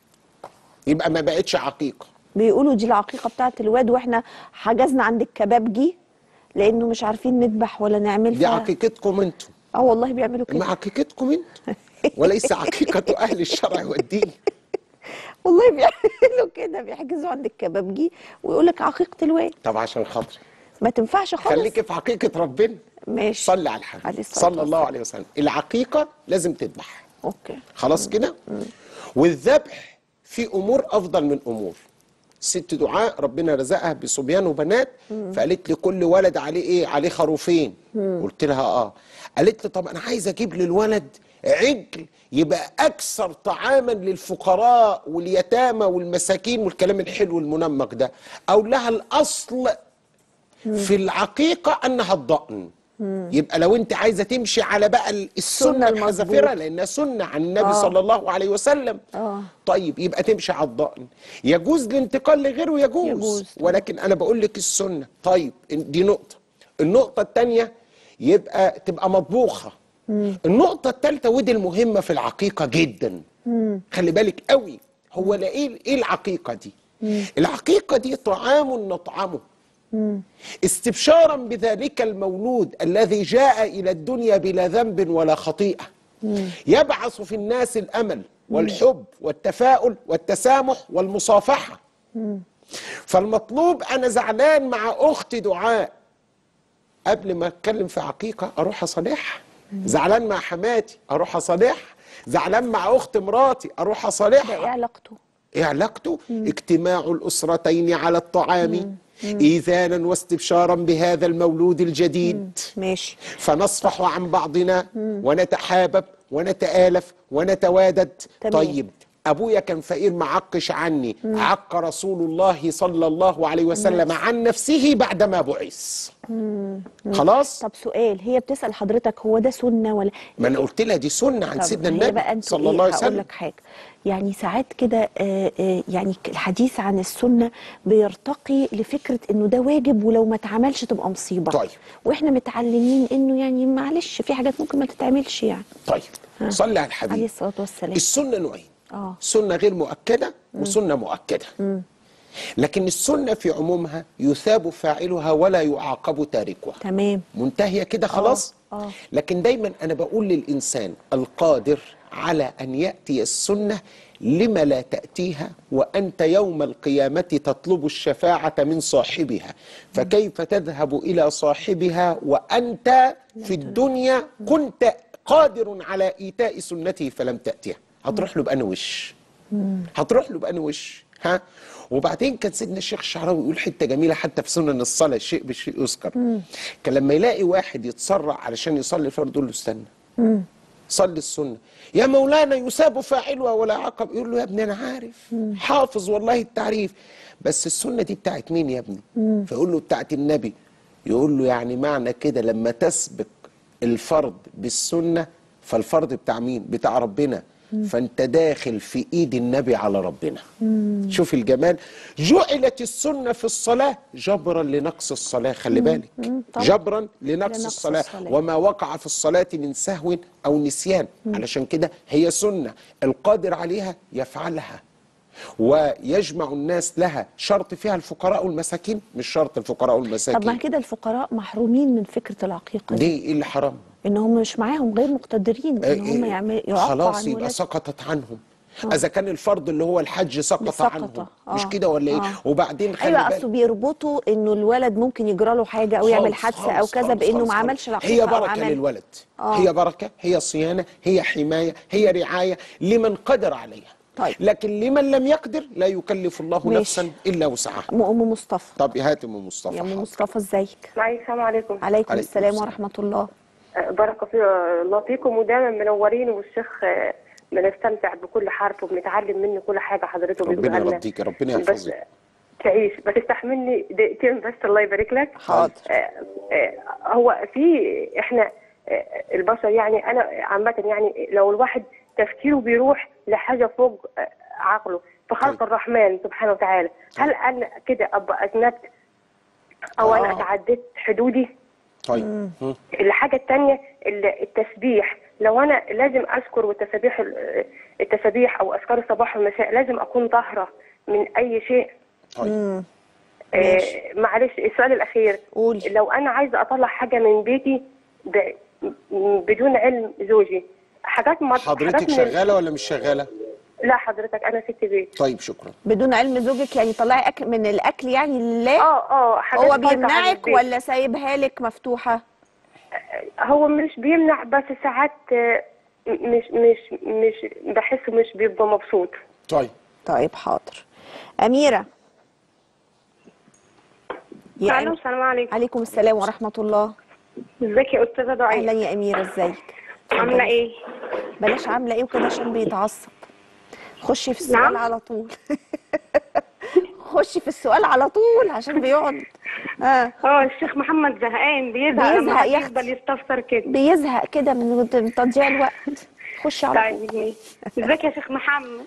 [SPEAKER 2] يبقى ما بقتش عقيقه
[SPEAKER 1] بيقولوا دي العقيقه بتاعت الواد واحنا حجزنا عند الكبابجي لانه مش عارفين نذبح ولا نعمل
[SPEAKER 2] دي
[SPEAKER 1] ف-
[SPEAKER 2] عقيقتكم انتوا
[SPEAKER 1] اه والله بيعملوا
[SPEAKER 2] ما
[SPEAKER 1] كده
[SPEAKER 2] عقيقتكم انتوا وليس عقيقة أهل الشرع والدين
[SPEAKER 1] والله بيعملوا كده بيحجزوا عند الكبابجي ويقول لك عقيقه الواد
[SPEAKER 2] طب عشان خاطري
[SPEAKER 1] ما تنفعش خالص
[SPEAKER 2] خليكي في عقيقة ربنا
[SPEAKER 1] ماشي
[SPEAKER 2] صلي على
[SPEAKER 1] عليه
[SPEAKER 2] الحبيب
[SPEAKER 1] الصلاة
[SPEAKER 2] صلى الله
[SPEAKER 1] والسلام.
[SPEAKER 2] عليه وسلم العقيقة لازم تذبح
[SPEAKER 1] اوكي
[SPEAKER 2] خلاص كده والذبح في أمور أفضل من أمور ست دعاء ربنا رزقها بصبيان وبنات فقالت لي كل ولد عليه ايه عليه خروفين قلت لها اه قالت لي طب انا عايز اجيب للولد عجل يبقى اكثر طعاما للفقراء واليتامى والمساكين والكلام الحلو المنمق ده او لها الاصل في العقيقه انها الضأن يبقى لو انت عايزه تمشي على بقى السنه
[SPEAKER 1] السنة
[SPEAKER 2] الحذافره
[SPEAKER 1] المظبوطة.
[SPEAKER 2] لانها سنه عن النبي
[SPEAKER 1] آه.
[SPEAKER 2] صلى الله عليه وسلم
[SPEAKER 1] آه.
[SPEAKER 2] طيب يبقى تمشي على الضأن يجوز الانتقال لغيره يجوز,
[SPEAKER 1] يجوز طبعا.
[SPEAKER 2] ولكن انا بقول لك السنه طيب دي نقطه النقطه الثانيه يبقى تبقى مطبوخه النقطه الثالثه ودي المهمه في العقيقه جدا خلي بالك قوي هو لا ايه ايه العقيقه دي العقيقه دي طعام نطعمه استبشارا بذلك المولود الذي جاء الى الدنيا بلا ذنب ولا خطيئه يبعث في الناس الامل والحب والتفاؤل والتسامح والمصافحه فالمطلوب انا زعلان مع اختي دعاء قبل ما اتكلم في عقيقه اروح اصالحها زعلان مع حماتي اروح اصالحها زعلان مع اخت مراتي اروح
[SPEAKER 1] ده
[SPEAKER 2] اصالحها
[SPEAKER 1] ايه علاقته
[SPEAKER 2] ايه علاقته؟ اجتماع الاسرتين على الطعام ايذانا واستبشارا بهذا المولود الجديد
[SPEAKER 1] ماشي
[SPEAKER 2] فنصفح عن بعضنا ونتحابب ونتآلف ونتوادد
[SPEAKER 1] تمام.
[SPEAKER 2] طيب ابويا كان فقير معقش عني عق رسول الله صلى الله عليه وسلم عن نفسه بعدما بعث خلاص
[SPEAKER 1] طب سؤال هي بتسأل حضرتك هو ده سنة ولا
[SPEAKER 2] ما انا قلت لها دي سنه عن
[SPEAKER 1] طب
[SPEAKER 2] سيدنا
[SPEAKER 1] هي
[SPEAKER 2] النبي
[SPEAKER 1] بقى انتوا
[SPEAKER 2] صلى
[SPEAKER 1] إيه؟
[SPEAKER 2] الله عليه
[SPEAKER 1] هقول
[SPEAKER 2] وسلم
[SPEAKER 1] لك حاجه يعني ساعات كده آه، آه، يعني ك- الحديث عن السنه بيرتقي لفكره انه ده واجب ولو ما اتعملش تبقى مصيبه
[SPEAKER 2] طيب.
[SPEAKER 1] واحنا متعلمين انه يعني معلش في حاجات ممكن ما تتعملش يعني
[SPEAKER 2] طيب صلي على
[SPEAKER 1] عليه
[SPEAKER 2] الحبيب
[SPEAKER 1] الصلاه والسلام
[SPEAKER 2] السنه نوعين
[SPEAKER 1] اه
[SPEAKER 2] سنه غير مؤكده وسنه مؤكده لكن السنه في عمومها يثاب فاعلها ولا يعاقب تاركها
[SPEAKER 1] تمام
[SPEAKER 2] منتهيه كده خلاص
[SPEAKER 1] آه.
[SPEAKER 2] لكن دايما انا بقول للانسان القادر على ان ياتي السنه لم لا تاتيها وانت يوم القيامه تطلب الشفاعه من صاحبها فكيف تذهب الى صاحبها وانت في الدنيا كنت قادر على ايتاء سنته فلم تاتيها هتروح له بأنه وش هتروح له بأنه وش ها وبعدين كان سيدنا الشيخ الشعراوي يقول حته جميله حتى في سنن الصلاه الشيء بالشيء يذكر كان لما يلاقي واحد يتسرع علشان يصلي الفرض يقول له استنى صلي السنه يا مولانا يساب فاعلها ولا عقب يقول له يا ابني انا عارف حافظ والله التعريف بس السنه دي بتاعت مين يا ابني فيقول له بتاعت النبي يقول له يعني معنى كده لما تسبق الفرض بالسنه فالفرض بتاع مين بتاع ربنا فانت داخل في ايد النبي على ربنا شوف الجمال جعلت السنه في الصلاه جبرا لنقص الصلاه خلي بالك
[SPEAKER 1] طبعا.
[SPEAKER 2] جبرا لنقص
[SPEAKER 1] لنقص
[SPEAKER 2] الصلاه
[SPEAKER 1] الصلاة.
[SPEAKER 2] وما وقع في الصلاه من سهو او نسيان علشان كده هي سنه القادر عليها يفعلها ويجمع الناس لها شرط فيها الفقراء والمساكين مش شرط الفقراء
[SPEAKER 1] طب ما
[SPEAKER 2] والمساكين
[SPEAKER 1] كده الفقراء محرومين من فكره العقيقه دي
[SPEAKER 2] دي ايه اللي حرام
[SPEAKER 1] ان هم مش معاهم غير مقتدرين ان هم يعملوا يعقوا
[SPEAKER 2] خلاص
[SPEAKER 1] عن
[SPEAKER 2] يبقى
[SPEAKER 1] ولادهم
[SPEAKER 2] سقطت عنهم اذا كان الفرض اللي هو الحج سقط
[SPEAKER 1] سقط.
[SPEAKER 2] عنهم
[SPEAKER 1] آه.
[SPEAKER 2] مش كده ولا ايه
[SPEAKER 1] آه.
[SPEAKER 2] وبعدين خلي
[SPEAKER 1] ايوه
[SPEAKER 2] بالك
[SPEAKER 1] اصله بيربطوا انه الولد ممكن يجرى له حاجه او يعمل
[SPEAKER 2] خالص،
[SPEAKER 1] حادثه او
[SPEAKER 2] خالص،
[SPEAKER 1] كذا
[SPEAKER 2] خالص،
[SPEAKER 1] بانه
[SPEAKER 2] خالص،
[SPEAKER 1] ما
[SPEAKER 2] خالص.
[SPEAKER 1] عملش العقيقه
[SPEAKER 2] هي
[SPEAKER 1] أو
[SPEAKER 2] بركه
[SPEAKER 1] عمل-
[SPEAKER 2] للولد
[SPEAKER 1] آه.
[SPEAKER 2] هي بركه هي صيانه هي حمايه هي رعايه لمن قدر عليها
[SPEAKER 1] طيب.
[SPEAKER 2] لكن لمن لم يقدر لا يكلف الله
[SPEAKER 1] ماشي.
[SPEAKER 2] نفسا الا وسعها
[SPEAKER 1] ام أم مصطفى
[SPEAKER 2] طب هات ام مصطفى
[SPEAKER 1] يا ام
[SPEAKER 2] حاضر.
[SPEAKER 1] مصطفى ازيك
[SPEAKER 4] معي السلام عليكم
[SPEAKER 1] عليكم
[SPEAKER 2] عليكم
[SPEAKER 1] السلام
[SPEAKER 2] السلام.
[SPEAKER 1] ورحمه الله
[SPEAKER 4] أه، بارك في الله فيكم ودايما منورين والشيخ أه، بنستمتع بكل حرف وبنتعلم منه كل حاجه حضرته
[SPEAKER 2] ربنا
[SPEAKER 4] بيقولها لنا.
[SPEAKER 2] يرضيك ربنا
[SPEAKER 4] بس
[SPEAKER 2] يحفظك
[SPEAKER 4] تعيش بس استحملني دقيقتين بس الله يبارك لك
[SPEAKER 1] حاضر.
[SPEAKER 4] أه، أه، هو في احنا أه، البشر يعني انا عامه يعني لو الواحد تفكيره بيروح لحاجه فوق أه، عقله في خلق
[SPEAKER 2] طيب.
[SPEAKER 4] الرحمن سبحانه وتعالى هل انا كده ابقى اذنبت او انا
[SPEAKER 1] آه.
[SPEAKER 4] تعديت حدودي
[SPEAKER 2] طيب مم.
[SPEAKER 4] الحاجة التانية ال- التسبيح لو أنا لازم أذكر والتسبيح ال- التسبيح أو أذكار الصباح والمساء لازم أكون طاهرة من أي شيء
[SPEAKER 2] طيب
[SPEAKER 1] ماشي.
[SPEAKER 4] آه معلش السؤال الأخير
[SPEAKER 1] قولي.
[SPEAKER 4] لو أنا عايزة أطلع حاجة من بيتي ب... م- بدون علم زوجي حاجات ما
[SPEAKER 2] حضرتك
[SPEAKER 4] حاجات من-
[SPEAKER 2] شغاله ولا مش شغاله
[SPEAKER 4] لا حضرتك أنا ست بيت
[SPEAKER 2] طيب شكرا
[SPEAKER 1] بدون علم زوجك يعني طلعي اكل من الاكل يعني لله
[SPEAKER 4] اه اه حاجات
[SPEAKER 1] هو
[SPEAKER 4] خارجة عن
[SPEAKER 1] بيمنعك
[SPEAKER 4] البيت.
[SPEAKER 1] ولا سايبها لك مفتوحه
[SPEAKER 4] هو مش بيمنع بس ساعات آه، مش مش مش بحسه مش بيبقى مبسوط
[SPEAKER 2] طيب
[SPEAKER 1] طيب حاضر اميره يا
[SPEAKER 4] الو
[SPEAKER 1] أم...
[SPEAKER 4] السلام عليكم
[SPEAKER 1] عليكم السلام ورحمه الله
[SPEAKER 4] ازيك يا استاذه دعاء
[SPEAKER 1] اهلا يا اميره ازيك
[SPEAKER 4] عامله ايه
[SPEAKER 1] بلاش عامله ايه وكده عشان بيتعصب خشي في السؤال
[SPEAKER 4] نعم.
[SPEAKER 1] على طول خشي في السؤال على طول عشان بيقعد اه
[SPEAKER 4] اه الشيخ محمد زهقان بيزهق لما
[SPEAKER 1] بيزهق
[SPEAKER 4] حد
[SPEAKER 1] يا أختي.
[SPEAKER 4] يفضل يستفسر كده
[SPEAKER 1] بيزهق كده من من تضييع الوقت خشي على طول
[SPEAKER 4] طيب ماشي. ازيك يا شيخ محمد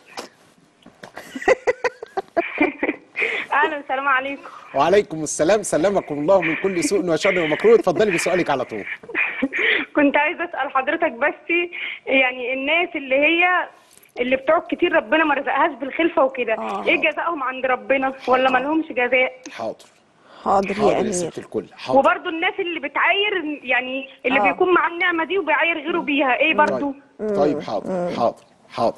[SPEAKER 4] اهلا السلام عليكم
[SPEAKER 2] وعليكم السلام سلمكم الله من كل سوء وشر ومكروه اتفضلي بسؤالك على طول
[SPEAKER 4] كنت عايزه اسال حضرتك بس يعني الناس اللي هي اللي بتقعد كتير ربنا ما رزقهاش بالخلفه وكده
[SPEAKER 1] آه.
[SPEAKER 4] ايه جزائهم عند ربنا ولا ما لهمش جزاء
[SPEAKER 2] حاضر
[SPEAKER 1] حاضر يا
[SPEAKER 2] حاضر يا
[SPEAKER 1] امير
[SPEAKER 2] ست الكل حاضر
[SPEAKER 4] وبرضه الناس اللي بتعاير يعني اللي
[SPEAKER 1] آه.
[SPEAKER 4] بيكون معاه النعمه دي وبيعاير غيره بيها ايه برضه
[SPEAKER 2] طيب طيب حاضر حاضر حاضر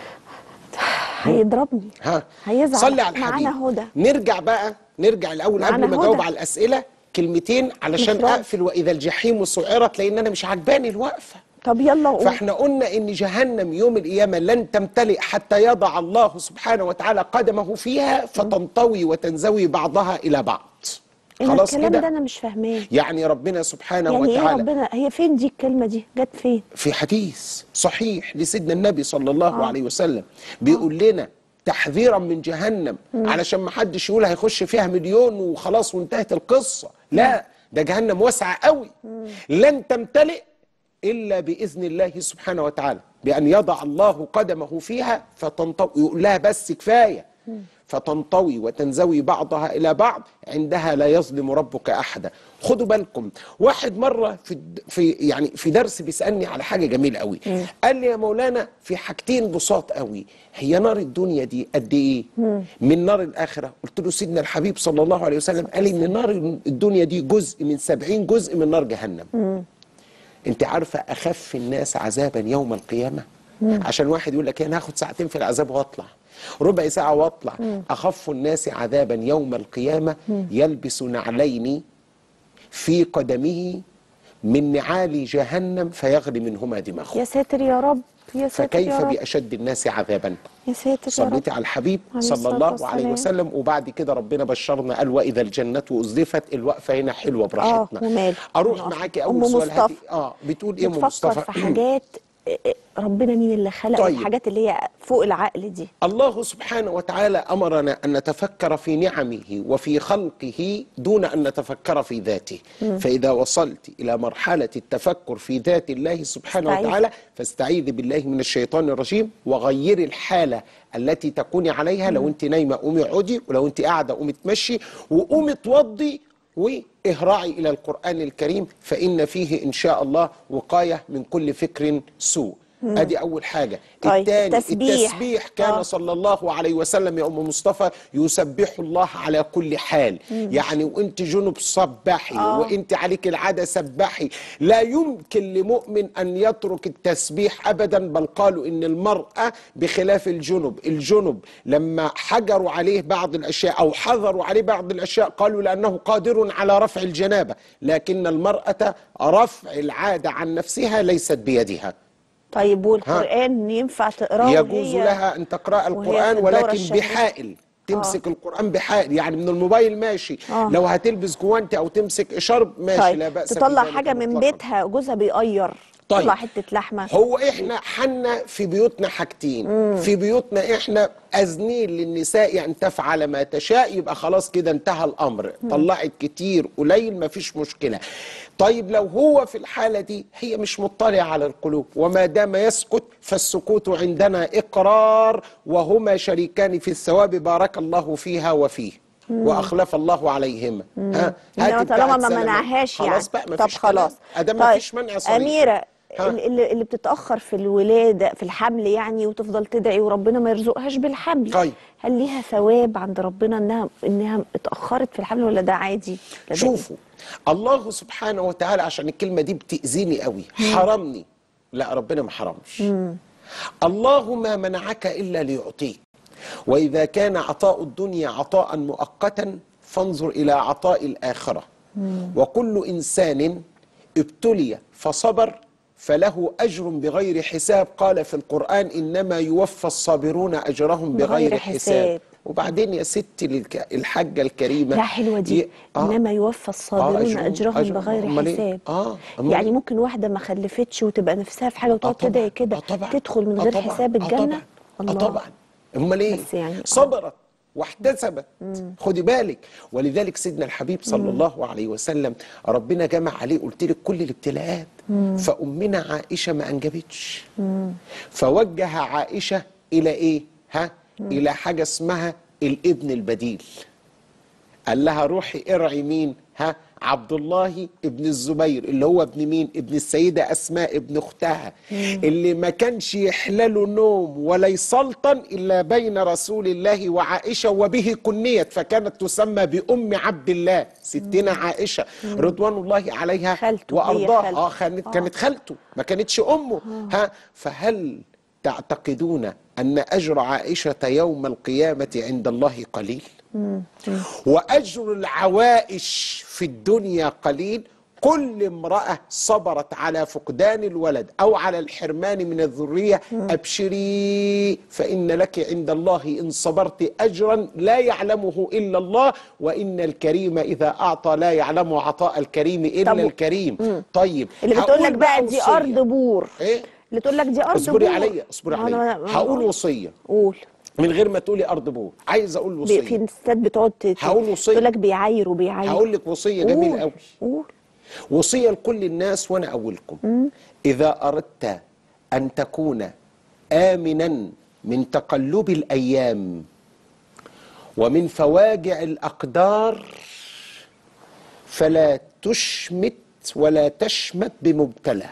[SPEAKER 1] هيضربني
[SPEAKER 2] ها
[SPEAKER 1] هيزعل.
[SPEAKER 2] صلي على الحبيب
[SPEAKER 1] معانا هدى.
[SPEAKER 2] نرجع بقى نرجع الاول
[SPEAKER 1] معانا
[SPEAKER 2] قبل ما اجاوب
[SPEAKER 1] هدى.
[SPEAKER 2] على الاسئله كلمتين علشان
[SPEAKER 1] مش راضي.
[SPEAKER 2] اقفل واذا الجحيم سعرت لان انا مش عجباني الوقفه
[SPEAKER 1] طب يلا قول
[SPEAKER 2] فاحنا قلنا ان جهنم يوم القيامه لن تمتلئ حتى يضع الله سبحانه وتعالى قدمه فيها فتنطوي وتنزوي بعضها الى بعض
[SPEAKER 1] انا
[SPEAKER 2] خلاص
[SPEAKER 1] الكلام ده
[SPEAKER 2] كده
[SPEAKER 1] انا مش فاهماه
[SPEAKER 2] يعني ربنا سبحانه
[SPEAKER 1] يعني ايه
[SPEAKER 2] وتعالى
[SPEAKER 1] ربنا هي فين دي الكلمه دي جت فين
[SPEAKER 2] في حديث صحيح لسيدنا النبي صلى الله آه. عليه وسلم بيقول لنا تحذيرا من جهنم علشان ما حدش يقول هيخش فيها مليون وخلاص وانتهت القصة لا ده جهنم واسعة قوي لن تمتلئ إلا بإذن الله سبحانه وتعالى بأن يضع الله قدمه فيها فتنطوي يقول لها بس كفاية فتنطوي وتنزوي بعضها إلى بعض عندها لا يظلم ربك أحدا خدوا بالكم واحد مرة في, الد- في يعني في درس بيسألني على حاجة جميلة قوي قال لي يا مولانا في حاجتين بساط قوي هي نار الدنيا دي قد ايه من نار الآخرة قلت له سيدنا الحبيب صلى الله عليه وسلم قال لي ان نار الدنيا دي جزء من سبعين جزء من نار جهنم انت عارفة أخف الناس عذابا يوم القيامة عشان واحد يقول لك انا هاخد ساعتين في العذاب واطلع ربع ساعة واطلع أخف الناس عذابا يوم القيامة يلبس نعلين في قدمه من نعال جهنم فيغلي منهما دماغه
[SPEAKER 1] يا ساتر يا رب يا ساتر يا
[SPEAKER 2] فكيف
[SPEAKER 1] رب
[SPEAKER 2] بأشد الناس عذابا
[SPEAKER 1] يا ساتر يا رب
[SPEAKER 2] صليت على الحبيب
[SPEAKER 1] عليه
[SPEAKER 2] صلى
[SPEAKER 1] الصلاة
[SPEAKER 2] الله عليه
[SPEAKER 1] والسلام.
[SPEAKER 2] وسلم وبعد كده ربنا بشرنا قال وإذا الجنة أزلفت الوقفة هنا حلوة براحتنا
[SPEAKER 1] اه ومال
[SPEAKER 2] أروح
[SPEAKER 1] نقف.
[SPEAKER 2] معاكي
[SPEAKER 1] أم
[SPEAKER 2] أول سؤال
[SPEAKER 1] مصطفى.
[SPEAKER 2] هاتي اه بتقول إيه أم
[SPEAKER 1] بتفكر
[SPEAKER 2] مصطفى
[SPEAKER 1] في حاجات آه، آه، ربنا مين اللي خلق
[SPEAKER 2] طيب.
[SPEAKER 1] الحاجات اللي هي فوق العقل دي
[SPEAKER 2] الله سبحانه وتعالى امرنا ان نتفكر في نعمه وفي خلقه دون ان نتفكر في ذاته فاذا وصلت الى مرحله التفكر في ذات الله سبحانه
[SPEAKER 1] استعيذ.
[SPEAKER 2] وتعالى فاستعيذي بالله من الشيطان الرجيم وغيري الحاله التي تكوني عليها لو انت نايمه قومي اقعدي ولو انت قاعده قومي تمشي وقومي توضي واهرعي الى القران الكريم فان فيه ان شاء الله وقايه من كل فكر سوء ادي اول حاجه
[SPEAKER 1] طيب،
[SPEAKER 2] الثاني
[SPEAKER 1] التسبيح.
[SPEAKER 2] التسبيح كان
[SPEAKER 1] آه.
[SPEAKER 2] صلى الله عليه وسلم يا ام مصطفى يسبح الله على كل حال يعني وانت جنب صبحي
[SPEAKER 1] آه.
[SPEAKER 2] وانت عليك العاده سبحي لا يمكن لمؤمن ان يترك التسبيح ابدا بل قالوا ان المراه بخلاف الجنب الجنب لما حجروا عليه بعض الاشياء او حذروا عليه بعض الاشياء قالوا لانه قادر على رفع الجنابه لكن المراه رفع العاده عن نفسها ليست بيدها
[SPEAKER 1] طيب والقران ينفع تقراه
[SPEAKER 2] يجوز
[SPEAKER 1] وهي-
[SPEAKER 2] لها ان تقرا
[SPEAKER 1] وهي
[SPEAKER 2] القران
[SPEAKER 1] في الدورة
[SPEAKER 2] ولكن
[SPEAKER 1] الشهرية.
[SPEAKER 2] بحائل تمسك القران بحائل يعني من الموبايل ماشي
[SPEAKER 1] آه.
[SPEAKER 2] لو هتلبس جوانتي او تمسك اشارب ماشي لا
[SPEAKER 1] طيب
[SPEAKER 2] باس
[SPEAKER 1] تطلع
[SPEAKER 2] بذلك
[SPEAKER 1] حاجه من
[SPEAKER 2] مطلقاً.
[SPEAKER 1] بيتها جوزها بيقير
[SPEAKER 2] طيب.
[SPEAKER 1] تطلع حته لحمه
[SPEAKER 2] هو احنا حنا في بيوتنا حاجتين في بيوتنا احنا اذنين للنساء ان تفعل ما تشاء يبقى خلاص كده انتهى الامر طلعت كتير قليل ما فيش مشكله طيب لو هو في الحاله دي هي مش مطلعه على القلوب وما دام يسكت فالسكوت عندنا اقرار وهما شريكان في الثواب بارك الله فيها وفيه واخلف الله عليهما ها
[SPEAKER 1] انما
[SPEAKER 2] هات
[SPEAKER 1] طالما
[SPEAKER 2] بتاعت
[SPEAKER 1] ما
[SPEAKER 2] سلمى.
[SPEAKER 1] منعهاش يعني
[SPEAKER 2] خلاص بقى ما
[SPEAKER 1] طب
[SPEAKER 2] فيش كلام.
[SPEAKER 1] خلاص
[SPEAKER 2] ادام ما فيش منع صريح
[SPEAKER 1] اميره
[SPEAKER 2] ها.
[SPEAKER 1] اللي, اللي بتتاخر في الولاده في الحمل يعني وتفضل تدعي وربنا ما يرزقهاش بالحمل
[SPEAKER 2] طيب.
[SPEAKER 1] هل ليها ثواب عند ربنا انها انها اتاخرت في الحمل ولا ده عادي ولا ده إيه؟
[SPEAKER 2] شوفوا الله سبحانه وتعالى عشان الكلمة دي بتأذيني قوي حرمني لا ربنا ما حرمش الله ما منعك إلا ليعطيك وإذا كان عطاء الدنيا عطاء مؤقتا فانظر إلى عطاء الآخرة وكل إنسان ابتلي فصبر فله أجر بغير حساب قال في القرآن إنما يوفى الصابرون أجرهم بغير,
[SPEAKER 1] بغير
[SPEAKER 2] حساب
[SPEAKER 1] حساب.
[SPEAKER 2] وبعدين يا ستي الك- الحاجه الكريمه
[SPEAKER 1] لا حلوه دي
[SPEAKER 2] ي- آه.
[SPEAKER 1] انما يوفى الصابرون
[SPEAKER 2] أجرهم-
[SPEAKER 1] اجرهم
[SPEAKER 2] أجر-
[SPEAKER 1] بغير
[SPEAKER 2] أمال إيه؟
[SPEAKER 1] حساب
[SPEAKER 2] آه، أمال
[SPEAKER 1] يعني
[SPEAKER 2] إيه؟
[SPEAKER 1] ممكن واحده ما خلفتش وتبقى نفسها في حاجه وتقعد
[SPEAKER 2] طبعاً،
[SPEAKER 1] تدعي كده
[SPEAKER 2] آه طبعاً،
[SPEAKER 1] تدخل من
[SPEAKER 2] آه
[SPEAKER 1] غير
[SPEAKER 2] طبعاً،
[SPEAKER 1] حساب
[SPEAKER 2] آه
[SPEAKER 1] الجنه
[SPEAKER 2] طبعا اه طبعا امال ايه
[SPEAKER 1] بس يعني، آه.
[SPEAKER 2] صبرت واحتسبت خدي بالك ولذلك سيدنا الحبيب صلى الله عليه وسلم ربنا جمع عليه قلت لك كل الابتلاءات فامنا عائشه ما انجبتش فوجه عائشه الى ايه ها الى حاجه اسمها الابن البديل قال لها روحي ارعي مين ها عبد الله ابن الزبير اللي هو ابن مين ابن السيدة أسماء ابن أختها اللي ما كانش يحلله نوم ولا يسلطن إلا بين رسول الله وعائشة وبه كنيت فكانت تسمى بأم عبد الله ستنا عائشة رضوان الله عليها
[SPEAKER 1] خالته، هي
[SPEAKER 2] وأرضاها
[SPEAKER 1] خالته.
[SPEAKER 2] آه كانت كانت خالته ما كانتش أمه ها فهل تعتقدون أن أجر عائشة يوم القيامة عند الله قليل وأجر العوائش في الدنيا قليل كل امرأة صبرت على فقدان الولد أو على الحرمان من الذرية أبشري فإن لك عند الله إن صبرت أجرا لا يعلمه إلا الله وإن الكريم إذا أعطى لا يعلم عطاء الكريم إلا
[SPEAKER 1] طب-
[SPEAKER 2] الكريم طيب
[SPEAKER 1] اللي بتقول
[SPEAKER 2] هقول
[SPEAKER 1] لك بقى دي
[SPEAKER 2] وصية.
[SPEAKER 1] ارض بور
[SPEAKER 2] إيه؟
[SPEAKER 1] اللي تقول لك دي ارض
[SPEAKER 2] اصبري
[SPEAKER 1] بور
[SPEAKER 2] عليا اصبري
[SPEAKER 1] ما أنا-
[SPEAKER 2] عليا
[SPEAKER 1] ما أنا-
[SPEAKER 2] هقول وصية
[SPEAKER 1] قول
[SPEAKER 2] من غير ما تقولي أرض بور عايز أقول
[SPEAKER 1] بي-
[SPEAKER 2] وصية
[SPEAKER 1] في ستات بتقعد ت-
[SPEAKER 2] هقول وصية.
[SPEAKER 1] تقول لك بيعاير وبيعاير
[SPEAKER 2] هقول لك وصية جميلة
[SPEAKER 1] قول،
[SPEAKER 2] قوي
[SPEAKER 1] قول
[SPEAKER 2] وصية لكل الناس وأنا أولكم إذا أردت أن تكون آمنا من تقلب الأيام ومن فواجع الأقدار فلا تشمت ولا تشمت بمبتلى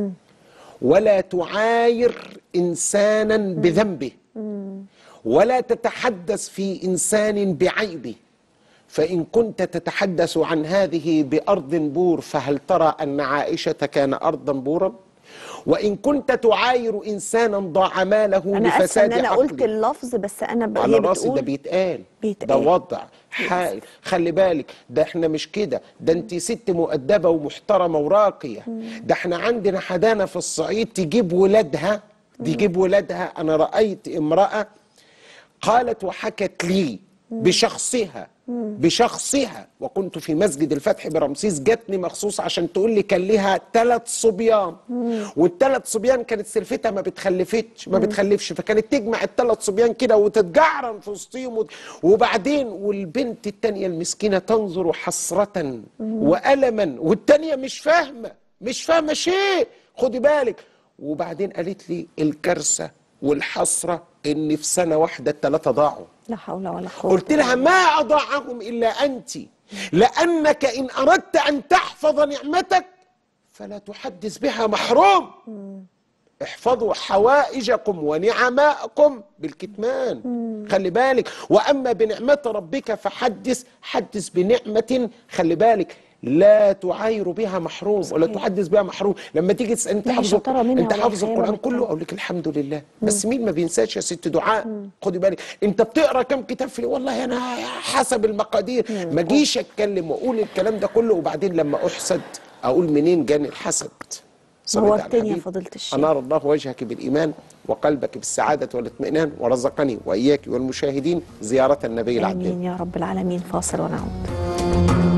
[SPEAKER 2] ولا تعاير إنسانا بذنبه ولا تتحدث في إنسان بعيبه فإن كنت تتحدث عن هذه بأرض بور فهل ترى أن عائشة كان أرضا بورا؟ وإن كنت تعاير إنسانا ضاع ماله
[SPEAKER 1] انا اسفه
[SPEAKER 2] لفساد
[SPEAKER 1] ان انا قلت
[SPEAKER 2] عقله
[SPEAKER 1] اللفظ بس انا ب...
[SPEAKER 2] على
[SPEAKER 1] هي
[SPEAKER 2] راسي ده
[SPEAKER 1] بتقول
[SPEAKER 2] بيتقال
[SPEAKER 1] بيتقال.
[SPEAKER 2] ده وضع حائل خلي بالك ده احنا مش كده ده انت ست مؤدبه ومحترمه وراقيه ده احنا عندنا حدانا في الصعيد تجيب ولادها تجيب ولادها انا رايت امراه قالت وحكت لي بشخصها بشخصها وكنت في مسجد الفتح برمسيس جاتني مخصوص عشان تقول لي كان ليها ثلاث صبيان والثلاث صبيان كانت سلفتها ما بتخلفتش ما بتخلفش فكانت تجمع الثلاث صبيان كده وتتجعرن في وسطهم وت- وبعدين والبنت التانية المسكينة تنظر حسرة وألما والتانية مش فاهمة مش فاهمة شيء خدي بالك وبعدين قالت لي الكارثة والحسرة ان في سنة واحدة الثلاثة ضاعوا
[SPEAKER 1] لا حول ولا قوه
[SPEAKER 2] قلت لها ما أضاعهم إلا أنت لأنك إن أردت أن تحفظ نعمتك فلا تحدث بها محروم احفظوا حوائجكم ونعماءكم بالكتمان خلي بالك وأما بنعمة ربك فحدث حدث بنعمة خلي بالك لا تعاير بها محروم ولا
[SPEAKER 1] صحيح.
[SPEAKER 2] تحدث بها محروم لما تيجي تسأل انت
[SPEAKER 1] لا، هي
[SPEAKER 2] حافظ
[SPEAKER 1] شطارة منها
[SPEAKER 2] انت
[SPEAKER 1] والله
[SPEAKER 2] حافظ
[SPEAKER 1] خير
[SPEAKER 2] القرآن
[SPEAKER 1] وبالتالي.
[SPEAKER 2] كله اقول لك الحمد لله بس مين ما بينساش يا ست دعاء خدي بالك انت بتقرا كم كتاب في والله انا حسب المقادير ما جيش اتكلم واقول الكلام ده كله وبعدين لما احسد اقول منين جاني الحسد صليت على
[SPEAKER 1] نورتني يا
[SPEAKER 2] الحبيب.
[SPEAKER 1] فضيلة الشيخ.
[SPEAKER 2] انار الله وجهك بالايمان وقلبك بالسعاده والاطمئنان ورزقني واياك والمشاهدين زياره النبي العدنان
[SPEAKER 1] امين يا رب العالمين فاصل ونعود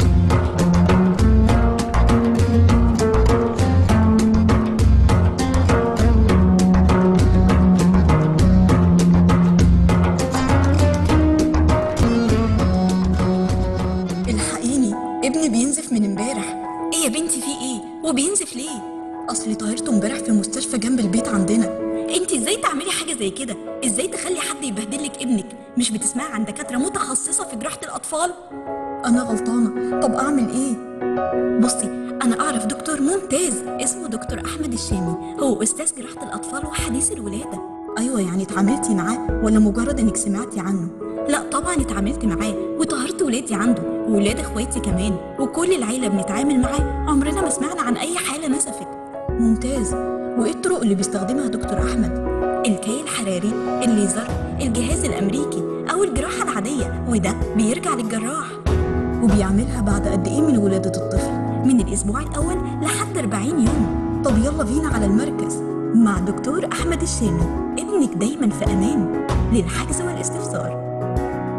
[SPEAKER 5] الحقيني ابني بينزف من امبارح ايه يا بنتي في ايه وبينزف ليه اصل طيرته امبارح في مستشفى جنب البيت عندنا انت ازاي تعملي حاجه زي كده ازاي تخلي حد يبهدلك ابنك مش بتسمعي عن دكاتره متخصصه في جراحه الاطفال انا غلطانه طب اعمل ايه بصي انا اعرف دكتور ممتاز اسمه دكتور احمد الشامي هو استاذ جراحه الاطفال وحديث الولاده ايوه يعني اتعاملتي معاه ولا مجرد انك سمعتي عنه لا طبعا اتعاملت معاه وطهرت ولادي عنده وولاد اخواتي كمان وكل العيله بنتعامل معاه عمرنا ما سمعنا عن اي حاله نسفت ممتاز وايه الطرق اللي بيستخدمها دكتور احمد الكي الحراري الليزر الجهاز الامريكي او الجراحه العاديه وده بيرجع للجراح وبيعملها بعد قد ايه من ولاده الطفل من الاسبوع الاول لحد 40 يوم طب يلا بينا على المركز مع دكتور احمد الشامي ابنك دايما في امان للحجز والاستفسار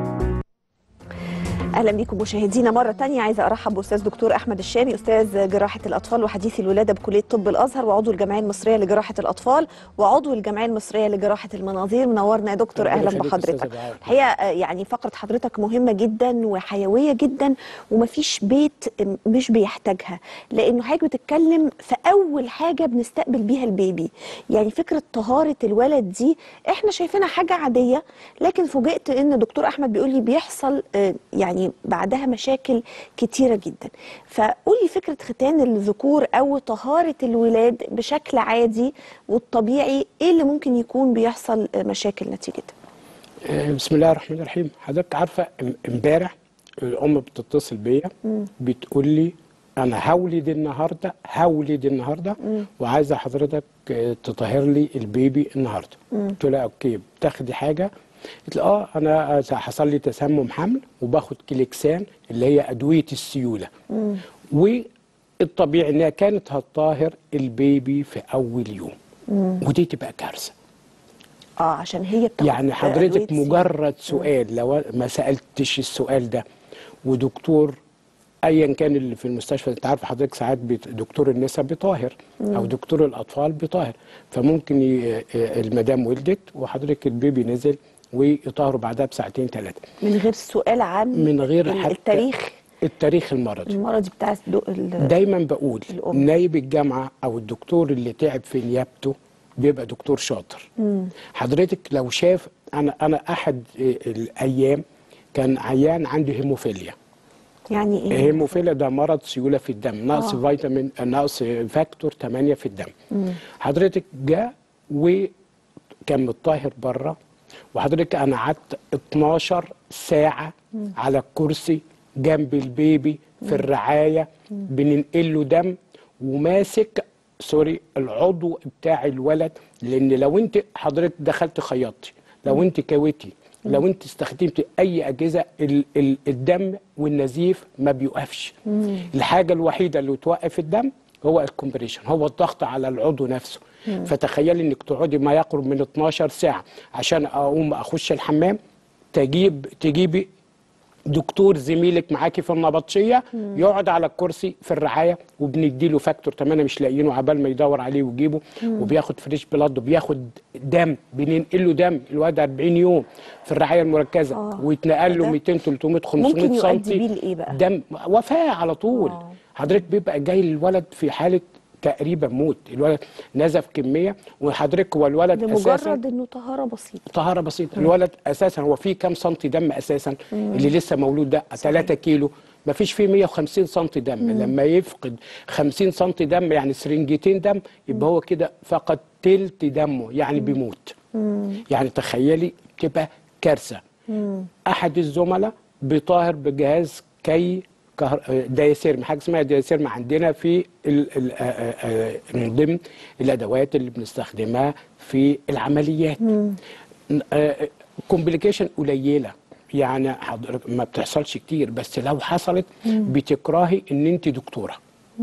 [SPEAKER 1] اهلا بيكم مشاهدينا مره تانية عايزه ارحب باستاذ دكتور احمد الشامي استاذ جراحه الاطفال وحديث الولاده بكليه طب الازهر وعضو الجمعيه المصريه لجراحه الاطفال وعضو الجمعيه المصريه لجراحه المناظير منورنا يا دكتور
[SPEAKER 6] ربنا
[SPEAKER 1] اهلا
[SPEAKER 6] يخليك
[SPEAKER 1] بحضرتك
[SPEAKER 6] أستاذة دعاء.
[SPEAKER 1] الحقيقه آه، يعني فقره حضرتك مهمه جدا وحيويه جدا ومفيش بيت مش بيحتاجها لانه حضرتك بتتكلم في اول حاجه بنستقبل بيها البيبي يعني فكره طهاره الولد دي احنا شايفينها حاجه عاديه لكن فوجئت ان دكتور احمد بيقول لي بيحصل آه، يعني بعدها مشاكل كتيره جدا فقول لي فكره ختان الذكور او طهاره الولاد بشكل عادي والطبيعي ايه اللي ممكن يكون بيحصل آه، مشاكل نتيجتها
[SPEAKER 6] آه، بسم الله الرحمن الرحيم حضرتك عارفه ام- امبارح الام بتتصل بيا بتقول لي انا هولد النهارده هولد النهارده وعايزه حضرتك آه، تطهر لي البيبي النهارده قلت لها اوكي بتاخدي حاجه قلت لها اه انا آه، حصل لي تسمم حمل وباخد كليكسان اللي هي ادويه السيوله والطبيعي انها كانت هتطهر البيبي في اول يوم ودي تبقى كارثه
[SPEAKER 1] اه عشان هي بتاخد
[SPEAKER 6] يعني
[SPEAKER 1] أدوية
[SPEAKER 6] حضرتك
[SPEAKER 1] سيولة.
[SPEAKER 6] مجرد سؤال لو ما سالتش السؤال ده ودكتور ايا كان اللي في المستشفى انت عارف حضرتك ساعات بيت- دكتور النساء بيطاهر او دكتور الاطفال بيطاهر فممكن ي- المدام ولدت وحضرتك البيبي نزل ويطهروا بعدها بساعتين ثلاثه
[SPEAKER 1] من غير سؤال عن
[SPEAKER 6] من غير
[SPEAKER 1] ال-
[SPEAKER 6] حتى
[SPEAKER 1] التاريخ
[SPEAKER 6] التاريخ المرضي
[SPEAKER 1] المرضي بتاع الدو... ال...
[SPEAKER 6] دايما بقول
[SPEAKER 1] الأم.
[SPEAKER 6] نايب الجامعه او الدكتور اللي تعب في نيابته بيبقى دكتور شاطر حضرتك لو شاف انا انا احد آه، الايام كان عيان عنده هيموفيليا
[SPEAKER 1] يعني ايه
[SPEAKER 6] الهيموفيليا ده مرض سيوله في الدم نقص
[SPEAKER 1] آه.
[SPEAKER 6] فيتامين نقص فاكتور 8 في الدم حضرتك جاء وكان متطهر بره وحضرتك انا قعدت 12 ساعه على الكرسي جنب البيبي في الرعايه بننقل له دم وماسك سوري العضو بتاع الولد لان لو انت حضرتك دخلت خيطتي لو انت كويتي لو انت استخدمت اي اجهزه ال ال الدم والنزيف ما بيوقفش الحاجه الوحيده اللي توقف الدم هو الكومبريشن هو الضغط على العضو نفسه فتخيلي انك تقعدي ما يقرب من 12 ساعه عشان اقوم اخش الحمام تجيب تجيبي دكتور زميلك معاكي في النبطشيه يقعد على الكرسي في الرعايه وبنديله فاكتور 8 مش لاقيينه عبال ما يدور عليه ويجيبه وبياخد فريش بلاد وبياخد دم بننقل له دم الواد 40 يوم في الرعايه المركزه
[SPEAKER 1] آه.
[SPEAKER 6] ويتنقل له
[SPEAKER 1] ده
[SPEAKER 6] 200 300 500
[SPEAKER 1] ممكن
[SPEAKER 6] سم
[SPEAKER 1] يؤدي بيه لإيه بقى؟
[SPEAKER 6] دم وفاه على طول
[SPEAKER 1] آه.
[SPEAKER 6] حضرتك بيبقى جاي الولد في حاله تقريبا موت الولد نزف كميه وحضرتك هو الولد اساسا
[SPEAKER 1] لمجرد انه طهاره بسيطه
[SPEAKER 6] طهاره بسيطه الولد اساسا هو فيه كام سنتي دم اساسا اللي لسه مولود ده 3 كيلو ما فيش فيه 150 سنتي دم لما يفقد 50 سنتي دم يعني سرنجتين دم يبقى هو كده فقد تلت دمه يعني بيموت يعني تخيلي تبقى كارثه احد الزملاء بيطاهر بجهاز كي كهر... دايسيرم حاجه اسمها دايسيرم عندنا في ال... ال... آ- آ- آ- من ضمن الادوات اللي بنستخدمها في العمليات كومبليكيشن قليله يعني حضرتك ما بتحصلش كتير بس لو حصلت بتكرهي ان انت دكتوره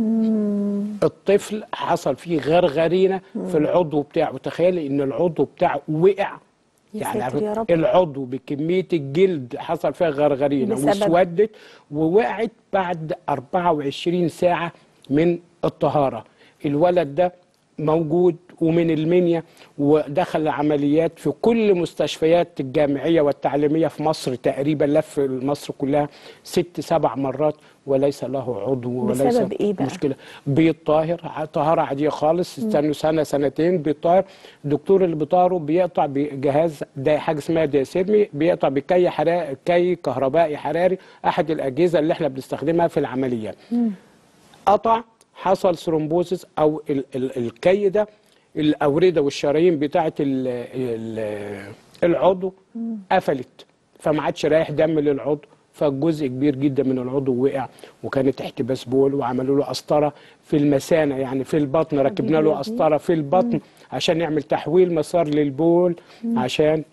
[SPEAKER 6] الطفل حصل فيه غرغرينه في العضو بتاعه تخيلي ان العضو بتاعه وقع
[SPEAKER 1] يا
[SPEAKER 6] يعني
[SPEAKER 1] ساتر يا رب.
[SPEAKER 6] العضو بكميه الجلد حصل فيها غرغرينه
[SPEAKER 1] بسبب-
[SPEAKER 6] واسودت ووقعت بعد 24 ساعه من الطهاره الولد ده موجود ومن المنيا ودخل عمليات في كل مستشفيات الجامعيه والتعليميه في مصر تقريبا لف مصر كلها ست سبع مرات وليس له عضو وليس
[SPEAKER 1] بسبب إيه بقى؟
[SPEAKER 6] مشكله بيطاهر طهاره عاديه خالص استنوا سنه سنتين بيطاهر الدكتور اللي بيطهره بيقطع بجهاز ده حاجه اسمها دياسيرمي بيقطع بكي حراري كي كهربائي حراري احد الاجهزه اللي احنا بنستخدمها في العمليات قطع حصل ثرومبوزس او ال ال الكي ده الاورده والشرايين بتاعه ال ال العضو قفلت فما عادش رايح دم للعضو فجزء كبير جدا من العضو وقع وكانت احتباس بول وعملوا له قسطره في المثانه يعني في البطن ركبنا له قسطره في البطن عشان نعمل تحويل مسار للبول عشان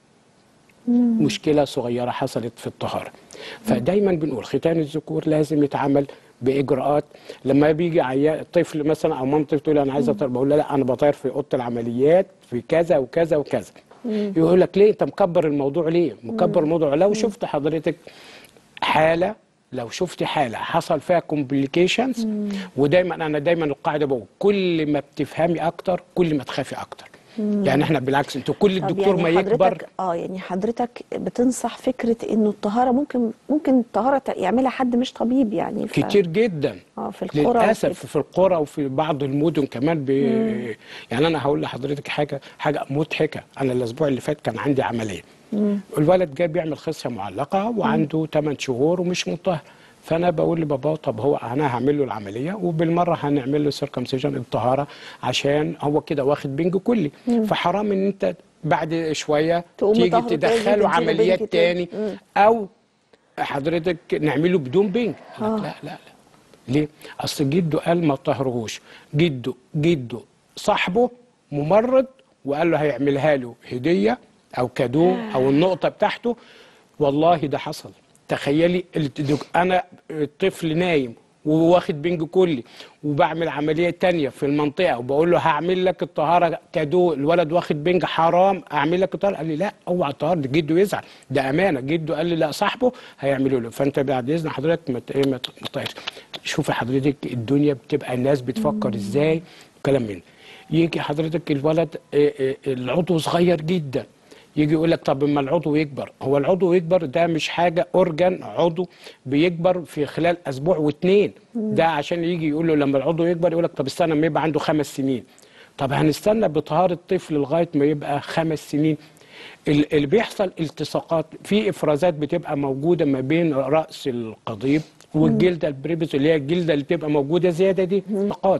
[SPEAKER 6] مشكله صغيره حصلت في الطهاره فدايما بنقول ختان الذكور لازم يتعمل باجراءات لما بيجي عيان طفل مثلا او مامتي تقول انا عايزه اطير بقول لها لا انا بطير في اوضه العمليات في كذا وكذا وكذا يقول لك ليه انت مكبر الموضوع ليه مكبر الموضوع لو شفت حضرتك حاله لو شفت حاله حصل فيها كومبليكيشنز ودايما انا دايما القاعده بقول كل ما بتفهمي اكتر كل ما تخافي اكتر يعني احنا بالعكس انتوا كل
[SPEAKER 1] طب
[SPEAKER 6] الدكتور ما
[SPEAKER 1] يعني
[SPEAKER 6] يكبر
[SPEAKER 1] حضرتك اه يعني حضرتك بتنصح فكره انه الطهاره ممكن ممكن الطهاره ت- يعملها حد مش طبيب يعني ف...
[SPEAKER 6] كتير جدا
[SPEAKER 1] اه في القرى
[SPEAKER 6] للاسف
[SPEAKER 1] وكده.
[SPEAKER 6] في القرى وفي بعض المدن كمان ب... يعني انا هقول لحضرتك حاجه حاجه مضحكه انا الاسبوع اللي فات كان عندي عمليه الولد جاي بيعمل خصيه معلقه وعنده 8 شهور ومش مطهر فانا بقول لبابا طب هو انا هعمل له العمليه وبالمره هنعمل له سيركمسيجن الطهاره عشان هو كده واخد بنج كلي فحرام ان انت بعد شويه
[SPEAKER 1] تقوم
[SPEAKER 6] تيجي
[SPEAKER 1] مطهره تاني،
[SPEAKER 6] تدخله
[SPEAKER 1] تديله
[SPEAKER 6] عمليات
[SPEAKER 1] بنج تاني.
[SPEAKER 6] تاني او حضرتك نعمله بدون بنج قال لك لا لا لا ليه؟ اصل جده قال ما طهرهوش جده جده صاحبه ممرض وقال له هيعملها له هديه او كادو او النقطه بتاعته والله ده حصل تخيلي الت- انا الطفل نايم وواخد بنج كلي وبعمل عمليه تانية في المنطقه وبقول له هعمل لك الطهاره كادو الولد واخد بنج حرام اعمل لك الطهاره قال لي لا اوعى الطهاره ده جده يزعل ده امانه جده قال لي لا صاحبه هيعملوا له فانت بعد اذن حضرتك ما ت- إيه ما ت- ما تطهرش شوفي حضرتك الدنيا بتبقى الناس بتفكر ازاي كلام من يجي حضرتك الولد آه، آه، العضو صغير جدا يجي يقول لك طب اما العضو يكبر هو العضو يكبر ده مش حاجه اورجان عضو بيكبر في خلال اسبوع واتنين ده عشان يجي يقول له لما العضو يكبر يقول لك طب استنى ما يبقى عنده خمس سنين طب هنستنى بطهاره الطفل لغايه ما يبقى خمس سنين ال- اللي بيحصل التصاقات في افرازات بتبقى موجوده ما بين راس القضيب والجلده البريبس اللي هي الجلده اللي بتبقى موجوده زياده دي التصاقات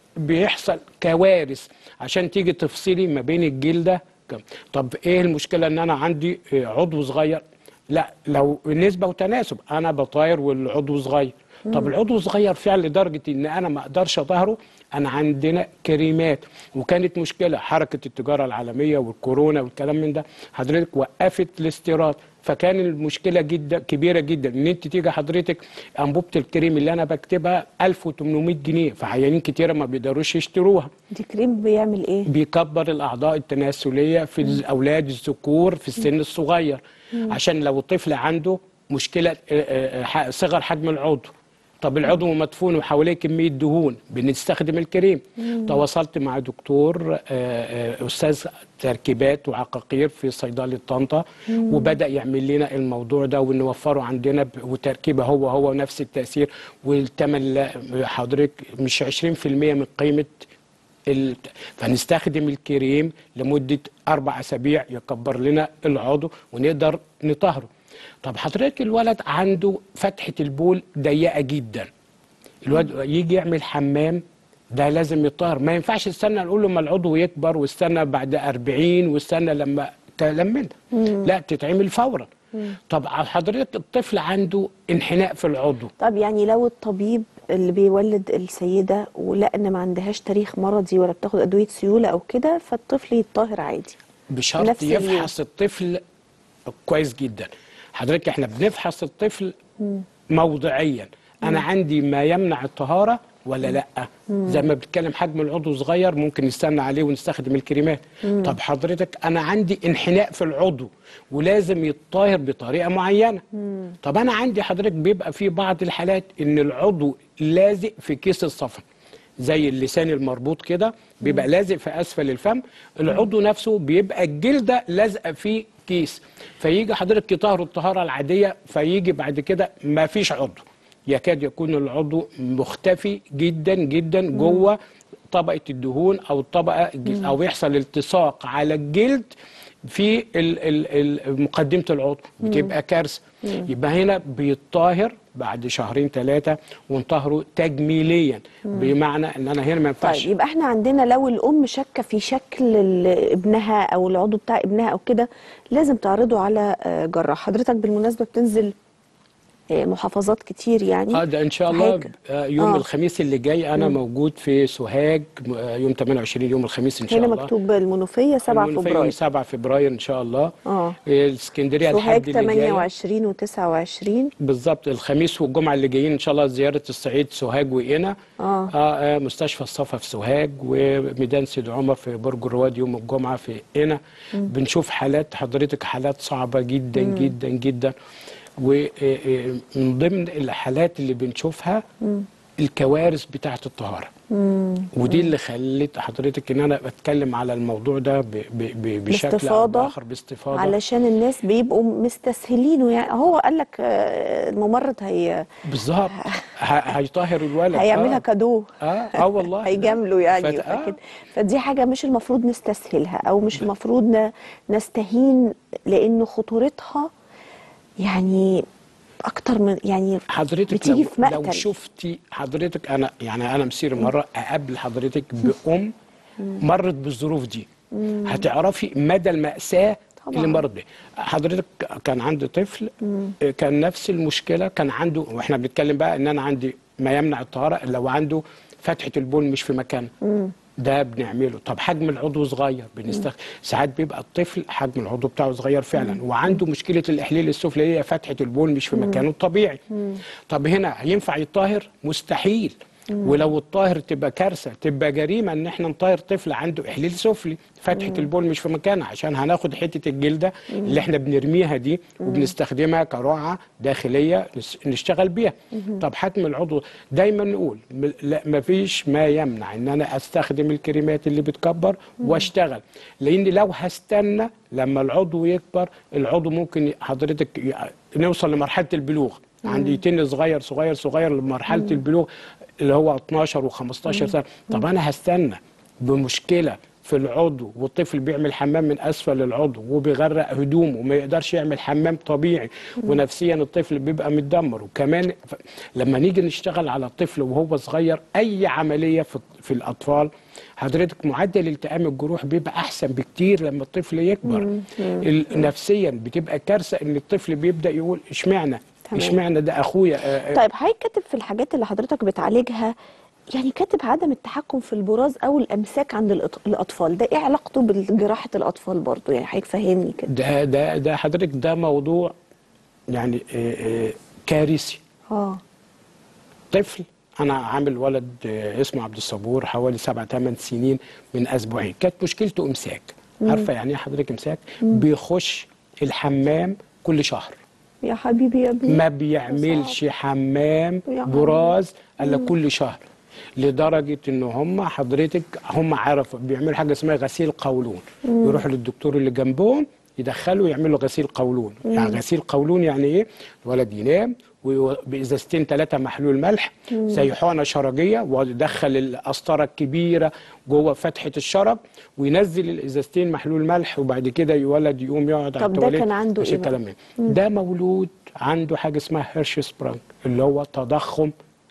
[SPEAKER 6] بيحصل كوارث عشان تيجي تفصلي ما بين الجلده كم. طب ايه المشكله ان انا عندي آه، عضو صغير لا لو نسبه وتناسب انا بطاير والعضو صغير طب العضو صغير فعلا لدرجه ان انا ما اقدرش اطهره انا عندنا كريمات وكانت مشكله حركه التجاره العالميه والكورونا والكلام من ده حضرتك وقفت الاستيراد فكان المشكله جدا كبيره جدا ان انت تيجي حضرتك انبوبه الكريم اللي انا بكتبها 1800 جنيه فعيانين كتيره ما بيقدروش يشتروها
[SPEAKER 1] دي كريم بيعمل ايه
[SPEAKER 6] بيكبر الاعضاء التناسليه في الاولاد الذكور في السن الصغير عشان لو الطفل عنده مشكله آه، آه، ح- صغر حجم العضو طب العضو مدفون وحواليه كميه دهون بنستخدم الكريم تواصلت مع دكتور آه، آه، استاذ تركيبات وعقاقير في صيدله طنطا وبدا يعمل لنا الموضوع ده ونوفره عندنا ب- وتركيبه هو هو نفس التاثير والثمن لا- حضرتك مش 20% من قيمه ال... فنستخدم الكريم لمدة أربع أسابيع يكبر لنا العضو ونقدر نطهره طب حضرتك الولد عنده فتحة البول ضيقة جدا الولد يجي يعمل حمام ده لازم يطهر ما ينفعش استنى نقول له ما العضو يكبر واستنى بعد 40 واستنى لما كلام من ده. لا تتعمل فورا طب حضرتك الطفل عنده انحناء في العضو
[SPEAKER 1] طب يعني لو الطبيب اللي بيولد السيده ولقى ان ما عندهاش تاريخ مرضي ولا بتاخد ادويه سيوله او كده فالطفل يتطهر عادي
[SPEAKER 6] بشرط
[SPEAKER 1] نفس اليوم.
[SPEAKER 6] يفحص الطفل كويس جدا حضرتك احنا بنفحص الطفل موضعيا انا عندي ما يمنع الطهاره ولا لا زي ما بتكلم حجم العضو صغير ممكن نستنى عليه ونستخدم الكريمات طب حضرتك انا عندي انحناء في العضو ولازم يتطهر بطريقه معينه طب انا عندي حضرتك بيبقى في بعض الحالات ان العضو لازق في كيس الصفن زي اللسان المربوط كده بيبقى لازق في اسفل الفم العضو نفسه بيبقى الجلده لازقه في كيس فيجي حضرتك يطهر الطهاره العاديه فيجي بعد كده ما فيش عضو يكاد يكون العضو مختفي جدا جدا جوه طبقه الدهون او الطبقه الجلد او يحصل التصاق على الجلد في ال- ال- ال- مقدمه العضو بتبقى كارثه يبقى هنا بيتطهر بعد شهرين ثلاثه ونطهره تجميليا بمعنى ان انا هنا ما ينفعش
[SPEAKER 1] طيب يبقى احنا عندنا لو الام شاكه في شكل ال- ابنها او العضو بتاع ابنها او كده لازم تعرضه على آه، جراح حضرتك بالمناسبه بتنزل آه، محافظات كتير يعني
[SPEAKER 6] اه ده ان شاء الله
[SPEAKER 1] حاجة.
[SPEAKER 6] آه، يوم
[SPEAKER 1] آه.
[SPEAKER 6] الخميس اللي جاي انا موجود في سوهاج آه، يوم 28 يوم الخميس ان شاء
[SPEAKER 1] هنا
[SPEAKER 6] الله
[SPEAKER 1] مكتوب المنوفيه 7
[SPEAKER 6] المنوفية
[SPEAKER 1] فبراير
[SPEAKER 6] يوم 7 فبراير ان شاء الله
[SPEAKER 1] اه
[SPEAKER 6] الاسكندريه
[SPEAKER 1] سوهاج
[SPEAKER 6] الحد اللي جاي
[SPEAKER 1] 28 و29
[SPEAKER 6] بالظبط الخميس والجمعه اللي جايين ان شاء الله زياره الصعيد سوهاج وقنا
[SPEAKER 1] آه.
[SPEAKER 6] آه, آه مستشفى الصفا في سوهاج وميدان سيد عمر في برج الرواد يوم الجمعه في قنا بنشوف حالات حضرتك حالات صعبه جدا جدا جدا ومن ضمن الحالات اللي بنشوفها الكوارث بتاعه الطهاره ودي اللي خلت حضرتك ان انا بتكلم على الموضوع ده ب ب ب بشكل او
[SPEAKER 1] باستفاضة
[SPEAKER 6] باخر باستفاضه
[SPEAKER 1] علشان الناس بيبقوا مستسهلينه يعني هو قال لك آه، الممرض هي
[SPEAKER 6] بالظبط ه- هيطهر الولد
[SPEAKER 1] هيعملها
[SPEAKER 6] آه.
[SPEAKER 1] كادو
[SPEAKER 6] اه اه والله
[SPEAKER 1] هيجامله يعني
[SPEAKER 6] فت- آه.
[SPEAKER 1] فكده فدي حاجه مش المفروض نستسهلها او مش المفروض ن- نستهين لان خطورتها يعني اكتر من يعني
[SPEAKER 6] حضرتك
[SPEAKER 1] بتيجي
[SPEAKER 6] لو,
[SPEAKER 1] في
[SPEAKER 6] لو
[SPEAKER 1] مقتل.
[SPEAKER 6] شفتي حضرتك انا يعني انا مسير مره اقابل حضرتك بام مرت بالظروف دي هتعرفي مدى المأساة
[SPEAKER 1] طبعاً.
[SPEAKER 6] اللي مرت بيها حضرتك كان عندي طفل كان نفس المشكلة كان عنده واحنا بنتكلم بقى ان انا عندي ما يمنع الطهارة لو عنده فتحة البول مش في مكانها ده بنعمله طب حجم العضو صغير بنستخدم ساعات بيبقى الطفل حجم العضو بتاعه صغير فعلا وعنده مشكله الاحليل السفلي هي فتحه البول مش في مكانه الطبيعي طب هنا هينفع يطهر مستحيل ولو الطاهر تبقى كارثه تبقى جريمه ان احنا نطهر طفل عنده احليل سفلي فتحه البول مش في مكانها عشان هناخد حته الجلده اللي احنا بنرميها دي وبنستخدمها كرعه داخليه نس- نشتغل بيها طب حجم العضو دايما نقول م- لا مفيش ما يمنع ان انا استخدم الكريمات اللي بتكبر واشتغل لان لو هستنى لما العضو يكبر العضو ممكن ي- حضرتك ي- نوصل لمرحله البلوغ عندي يتن صغير صغير صغير لمرحله البلوغ اللي هو 12 و15 سنه طب انا هستنى بمشكله في العضو والطفل بيعمل حمام من اسفل العضو وبيغرق هدومه وما يقدرش يعمل حمام طبيعي ونفسيا الطفل بيبقى متدمر وكمان ف- لما نيجي نشتغل على الطفل وهو صغير اي عمليه في في الاطفال حضرتك معدل التئام الجروح بيبقى احسن بكتير لما الطفل يكبر ال- نفسيا بتبقى كارثه ان الطفل بيبدا يقول اشمعنى
[SPEAKER 1] تمام.
[SPEAKER 6] اشمعنى ده اخويا آه، آه،
[SPEAKER 1] طيب حضرتك كاتب في الحاجات اللي حضرتك بتعالجها يعني كاتب عدم التحكم في البراز او الامساك عند الأط- الاطفال ده ايه علاقته بجراحه الاطفال برضو يعني حضرتك فهمني كده
[SPEAKER 6] ده ده ده حضرتك ده موضوع يعني آه، آه، كارثي
[SPEAKER 1] اه
[SPEAKER 6] طفل انا عامل ولد آه، اسمه عبد الصبور حوالي سبع ثمان سنين من اسبوعين كانت مشكلته امساك عارفه يعني ايه حضرتك امساك بيخش الحمام كل شهر
[SPEAKER 1] يا حبيبي يا ابني
[SPEAKER 6] ما بيعملش حمام
[SPEAKER 1] يا
[SPEAKER 6] براز الا كل شهر لدرجه ان هم حضرتك هم عرفوا بيعملوا حاجه اسمها غسيل قولون يروحوا للدكتور اللي جنبهم يدخلوا يعملوا غسيل قولون يعني غسيل قولون يعني ايه الولد ينام ويو- بازازتين ثلاثه محلول ملح زي حقنه شرجيه ويدخل القسطره الكبيره جوه فتحه الشرج وينزل الازازتين محلول ملح وبعد كده الولد يقوم يقعد على
[SPEAKER 1] طب ده
[SPEAKER 6] التواليت
[SPEAKER 1] كان عنده
[SPEAKER 6] مش
[SPEAKER 1] إيه بقى؟
[SPEAKER 6] الكلام ده ده مولود عنده حاجه اسمها هيرش سبرانج اللي هو تضخم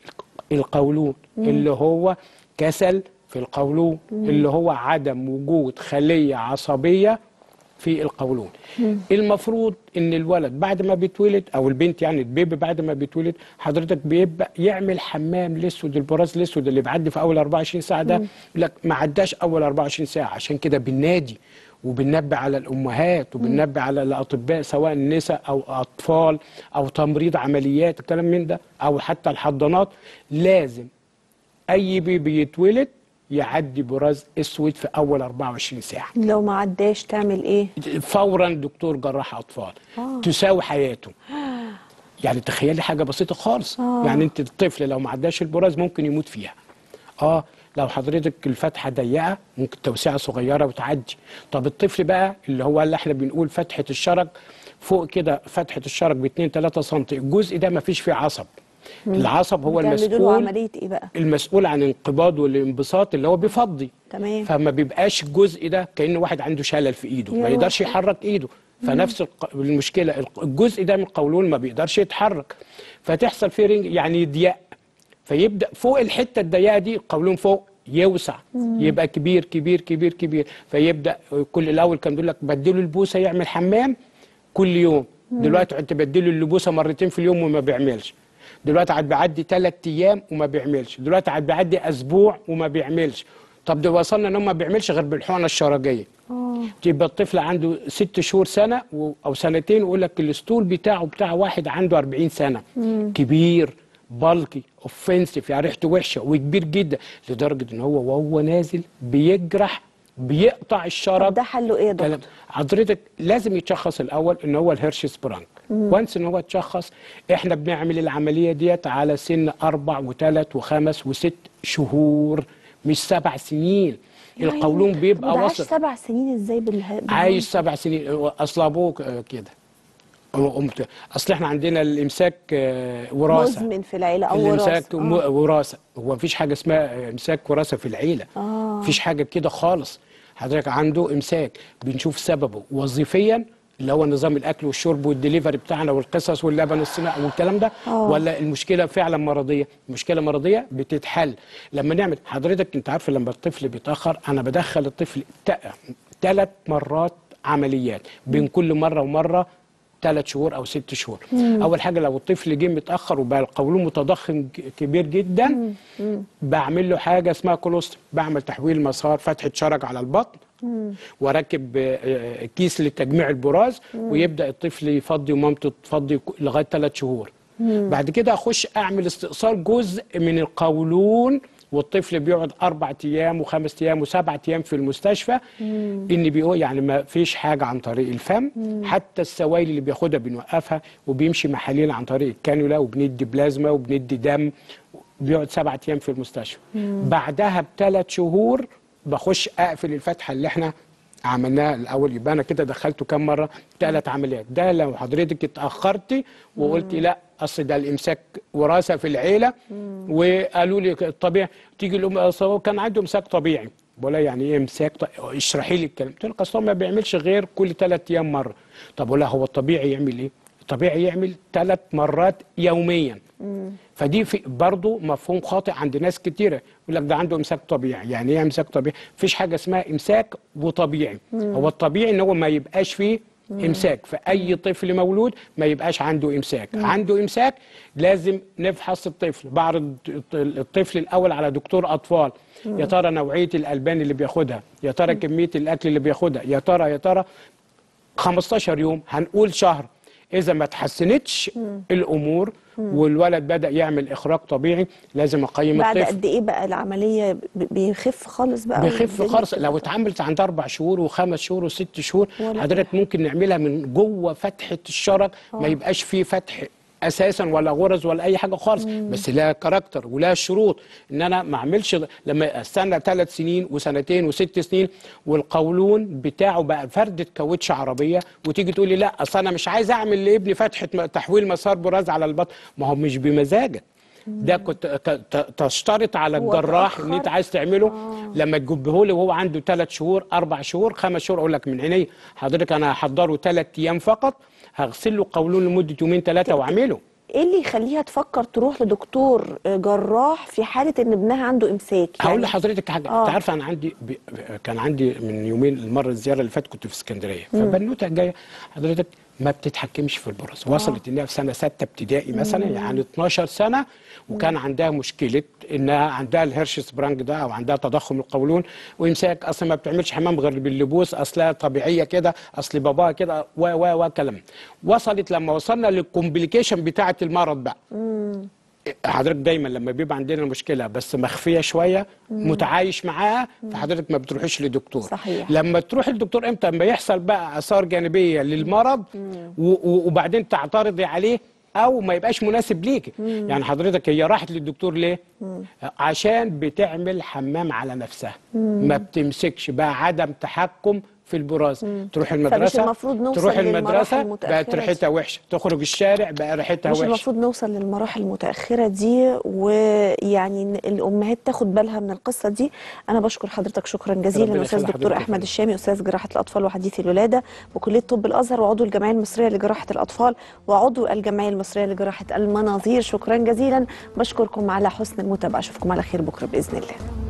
[SPEAKER 6] القولون اللي هو كسل في القولون اللي هو عدم وجود خليه عصبيه في القولون المفروض ان الولد بعد ما بيتولد او البنت يعني البيبي بعد ما بيتولد حضرتك بيبقى يعمل حمام الاسود البراز الاسود اللي بيعدي في اول 24 ساعه ده يقول لك ما عداش اول 24 ساعه عشان كده بننادي وبننبه على الامهات وبننبه على الاطباء سواء نساء او اطفال او تمريض عمليات الكلام من ده او حتى الحضانات لازم اي بيبي يتولد يعدي براز اسود في اول 24 ساعه
[SPEAKER 1] لو ما عداش تعمل ايه
[SPEAKER 6] فورا دكتور جراح اطفال
[SPEAKER 1] آه.
[SPEAKER 6] تساوي حياته يعني تخيلي حاجه بسيطه خالص
[SPEAKER 1] آه.
[SPEAKER 6] يعني انت الطفل لو ما عداش البراز ممكن يموت فيها اه لو حضرتك الفتحه ضيقه ممكن توسعه صغيره وتعدي طب الطفل بقى اللي هو اللي احنا بنقول فتحه الشرج فوق كده فتحه الشرج ب 2 3 سم الجزء ده ما فيش فيه عصب العصب هو
[SPEAKER 1] بتعملوا له
[SPEAKER 6] المسؤول
[SPEAKER 1] عمليه ايه بقى
[SPEAKER 6] المسؤول عن انقباض والانبساط اللي هو بيفضي
[SPEAKER 1] تمام
[SPEAKER 6] فما بيبقاش الجزء ده كأن واحد عنده شلل في ايده
[SPEAKER 1] يا
[SPEAKER 6] ما يقدرش
[SPEAKER 1] روحي.
[SPEAKER 6] يحرك ايده فنفس الق- المشكله الق- الجزء ده من القولون ما بيقدرش يتحرك فتحصل فيه رنج يعني يضيق فيبدا فوق الحته الضيقه دي القولون فوق يوسع يبقى كبير كبير كبير كبير فيبدا كل الاول كان بيقول لك بديله البوسه يعمل حمام كل يوم دلوقتي انت بديله البوسه مرتين في اليوم وما بيعملش دلوقتي عاد بيعدي ثلاث ايام وما بيعملش دلوقتي عاد بيعدي اسبوع وما بيعملش طب ده وصلنا ان هو ما بيعملش غير بالحقنه الشرجيه يبقى الطفل عنده ست شهور سنه و- او سنتين ويقول لك الاسطول بتاعه بتاع واحد عنده 40 سنه كبير بالكي اوفنسيف يعني ريحته وحشه وكبير جدا لدرجه ان هو وهو نازل بيجرح بيقطع الشرج
[SPEAKER 1] طب ده حله ايه يا دكتور
[SPEAKER 6] كلام حضرتك لازم يتشخص الاول ان هو الهيرش سبرانك وانس ان هو اتشخص احنا بنعمل العمليه ديت على سن اربع وثلاث وخمس وست شهور مش سبع سنين القولون بيبقى
[SPEAKER 1] وده عاش
[SPEAKER 6] وسط
[SPEAKER 1] سبع سنين ازاي بالها
[SPEAKER 6] عايش سبع سنين اصل ابوك آه، كده قمت اصل احنا عندنا الامساك آه، وراثه
[SPEAKER 1] مزمن في العيله او
[SPEAKER 6] الامساك
[SPEAKER 1] وراثه
[SPEAKER 6] م-
[SPEAKER 1] آه.
[SPEAKER 6] وراثه هو مفيش حاجه اسمها امساك وراثه في العيله
[SPEAKER 1] آه.
[SPEAKER 6] مفيش حاجه كده خالص حضرتك عنده امساك بنشوف سببه وظيفيا اللي هو نظام الاكل والشرب والدليفري بتاعنا والقصص واللبن الصناعي والكلام ده
[SPEAKER 1] آه.
[SPEAKER 6] ولا المشكله فعلا مرضيه مشكله مرضيه بتتحل لما نعمل حضرتك انت عارف لما الطفل بيتاخر انا بدخل الطفل ثلاث مرات عمليات بين كل مره ومره ثلاث شهور او ست شهور اول حاجه لو الطفل جه متاخر وبقى القولون متضخم ج- كبير جدا بعمل له حاجه اسمها كولوستر بعمل تحويل مسار فتحه شرج على البطن واركب آه، آه، كيس لتجميع البراز ويبدا الطفل يفضي ومامته تفضي ك- لغايه ثلاث شهور بعد كده اخش اعمل استئصال جزء من القولون والطفل بيقعد اربع ايام وخمس ايام وسبع ايام في المستشفى ان بيقول يعني ما فيش حاجه عن طريق الفم حتى السوائل اللي بياخدها بنوقفها وبيمشي محاليل عن طريق الكانولا وبندي بلازما وبندي دم بيقعد سبعة ايام في المستشفى بعدها بثلاث شهور بخش اقفل الفتحه اللي احنا عملناها الاول يبقى انا كده دخلته كام مره ثلاث عمليات ده لو حضرتك اتاخرتي وقلتي لا اصل ده الامساك وراثه في العيله وقالوا لي الطبيعي تيجي الام أصل هو كان عنده امساك طبيعي بقول لها يعني ايه امساك ط- اشرحي لي الكلام قلت لها اصل هو ما بيعملش غير كل ثلاث ايام مره طب بقول لها هو الطبيعي يعمل ايه الطبيعي يعمل ثلاث مرات يوميا فدي في برضه مفهوم خاطئ عند ناس كتيره يقول لك ده عنده امساك طبيعي يعني ايه امساك طبيعي مفيش حاجه اسمها امساك وطبيعي هو الطبيعي ان هو ما يبقاش فيه امساك فاي طفل مولود ما يبقاش عنده امساك عنده امساك لازم نفحص الطفل بعرض الطفل الاول على دكتور اطفال يا ترى نوعيه الالبان اللي بياخدها يا ترى كميه الاكل اللي بياخدها يا ترى يا ترى 15 يوم هنقول شهر اذا ما تحسنتش الامور والولد بدا يعمل اخراج طبيعي لازم اقيم
[SPEAKER 1] بعد
[SPEAKER 6] الطفل
[SPEAKER 1] قد ايه بقى العمليه ب- بيخف خالص بقى
[SPEAKER 6] بيخف
[SPEAKER 1] والدنيا
[SPEAKER 6] خالص
[SPEAKER 1] بتبقى-
[SPEAKER 6] لو اتعملت عند اربع شهور وخمس شهور وست شهور
[SPEAKER 1] ولا
[SPEAKER 6] حضرتك ممكن نعملها من جوه فتحه الشرج ما يبقاش فيه فتح اساسا ولا غرز ولا اي حاجه خالص بس لها كاركتر ولها شروط ان انا ما اعملش لما استنى ثلاث سنين وسنتين وست سنين والقولون بتاعه بقى فرده كاوتش عربيه وتيجي تقول لي لا اصل انا مش عايز اعمل لابني فتحه م- تحويل مسار براز على البطن ما هو مش بمزاجك ده كنت ت- ت- تشترط على
[SPEAKER 1] هو
[SPEAKER 6] الجراح ان انت
[SPEAKER 1] اتأخر.
[SPEAKER 6] عايز تعمله لما تجيبه لي وهو عنده ثلاث شهور اربع شهور خمس شهور اقول لك من عيني حضرتك انا هحضره ثلاث ايام فقط هغسل له قولون لمده يومين ثلاثه واعمله
[SPEAKER 1] ايه اللي يخليها تفكر تروح لدكتور آه، جراح في حاله ان ابنها عنده امساك
[SPEAKER 6] هقول لحضرتك حاجه
[SPEAKER 1] آه.
[SPEAKER 6] انت عارفه انا عندي ب... كان عندي من يومين المره الزياره اللي فاتت كنت في اسكندريه فبنوته جايه حضرتك ما بتتحكمش في البراز وصلت انها في سنه سته ابتدائي مثلا يعني 12 سنه وكان عندها مشكله انها عندها الهيرش سبرانج ده او عندها تضخم القولون وامساك اصلا ما بتعملش حمام غير باللبوس اصلها طبيعيه كده اصل باباها كده و و و كلام وصلت لما وصلنا للكومبليكيشن بتاعه المرض بقى حضرتك دايما لما بيبقى عندنا مشكله بس مخفيه شويه متعايش معاها فحضرتك ما بتروحيش لدكتور
[SPEAKER 1] صحيح.
[SPEAKER 6] لما تروح للدكتور امتى لما يحصل بقى اثار جانبيه للمرض و- و- وبعدين تعترضي عليه او ما يبقاش مناسب ليكي يعني حضرتك هي راحت للدكتور ليه عشان بتعمل حمام على نفسها ما بتمسكش بقى عدم تحكم في البراز تروح المدرسه
[SPEAKER 1] المفروض نوصل
[SPEAKER 6] تروح
[SPEAKER 1] للمراحل
[SPEAKER 6] المدرسه
[SPEAKER 1] المتأخرة
[SPEAKER 6] بقت
[SPEAKER 1] دي.
[SPEAKER 6] ريحتها وحشه تخرج الشارع بقى ريحتها
[SPEAKER 1] مش
[SPEAKER 6] وحشه
[SPEAKER 1] المفروض نوصل للمراحل المتأخرة دي ويعني إن الأمهات تاخد بالها من القصة دي أنا بشكر حضرتك شكرا جزيلا
[SPEAKER 6] ربنا
[SPEAKER 1] الأستاذ
[SPEAKER 6] يخلي
[SPEAKER 1] دكتور
[SPEAKER 6] حضرتك
[SPEAKER 1] أحمد
[SPEAKER 6] يا
[SPEAKER 1] الشامي أستاذ جراحة الأطفال وحديث الولادة بكلية طب الأزهر وعضو الجمعية المصرية لجراحة الأطفال وعضو الجمعية المصرية لجراحة المناظير شكرا جزيلا بشكركم على حسن المتابعة أشوفكم على خير بكرة بإذن الله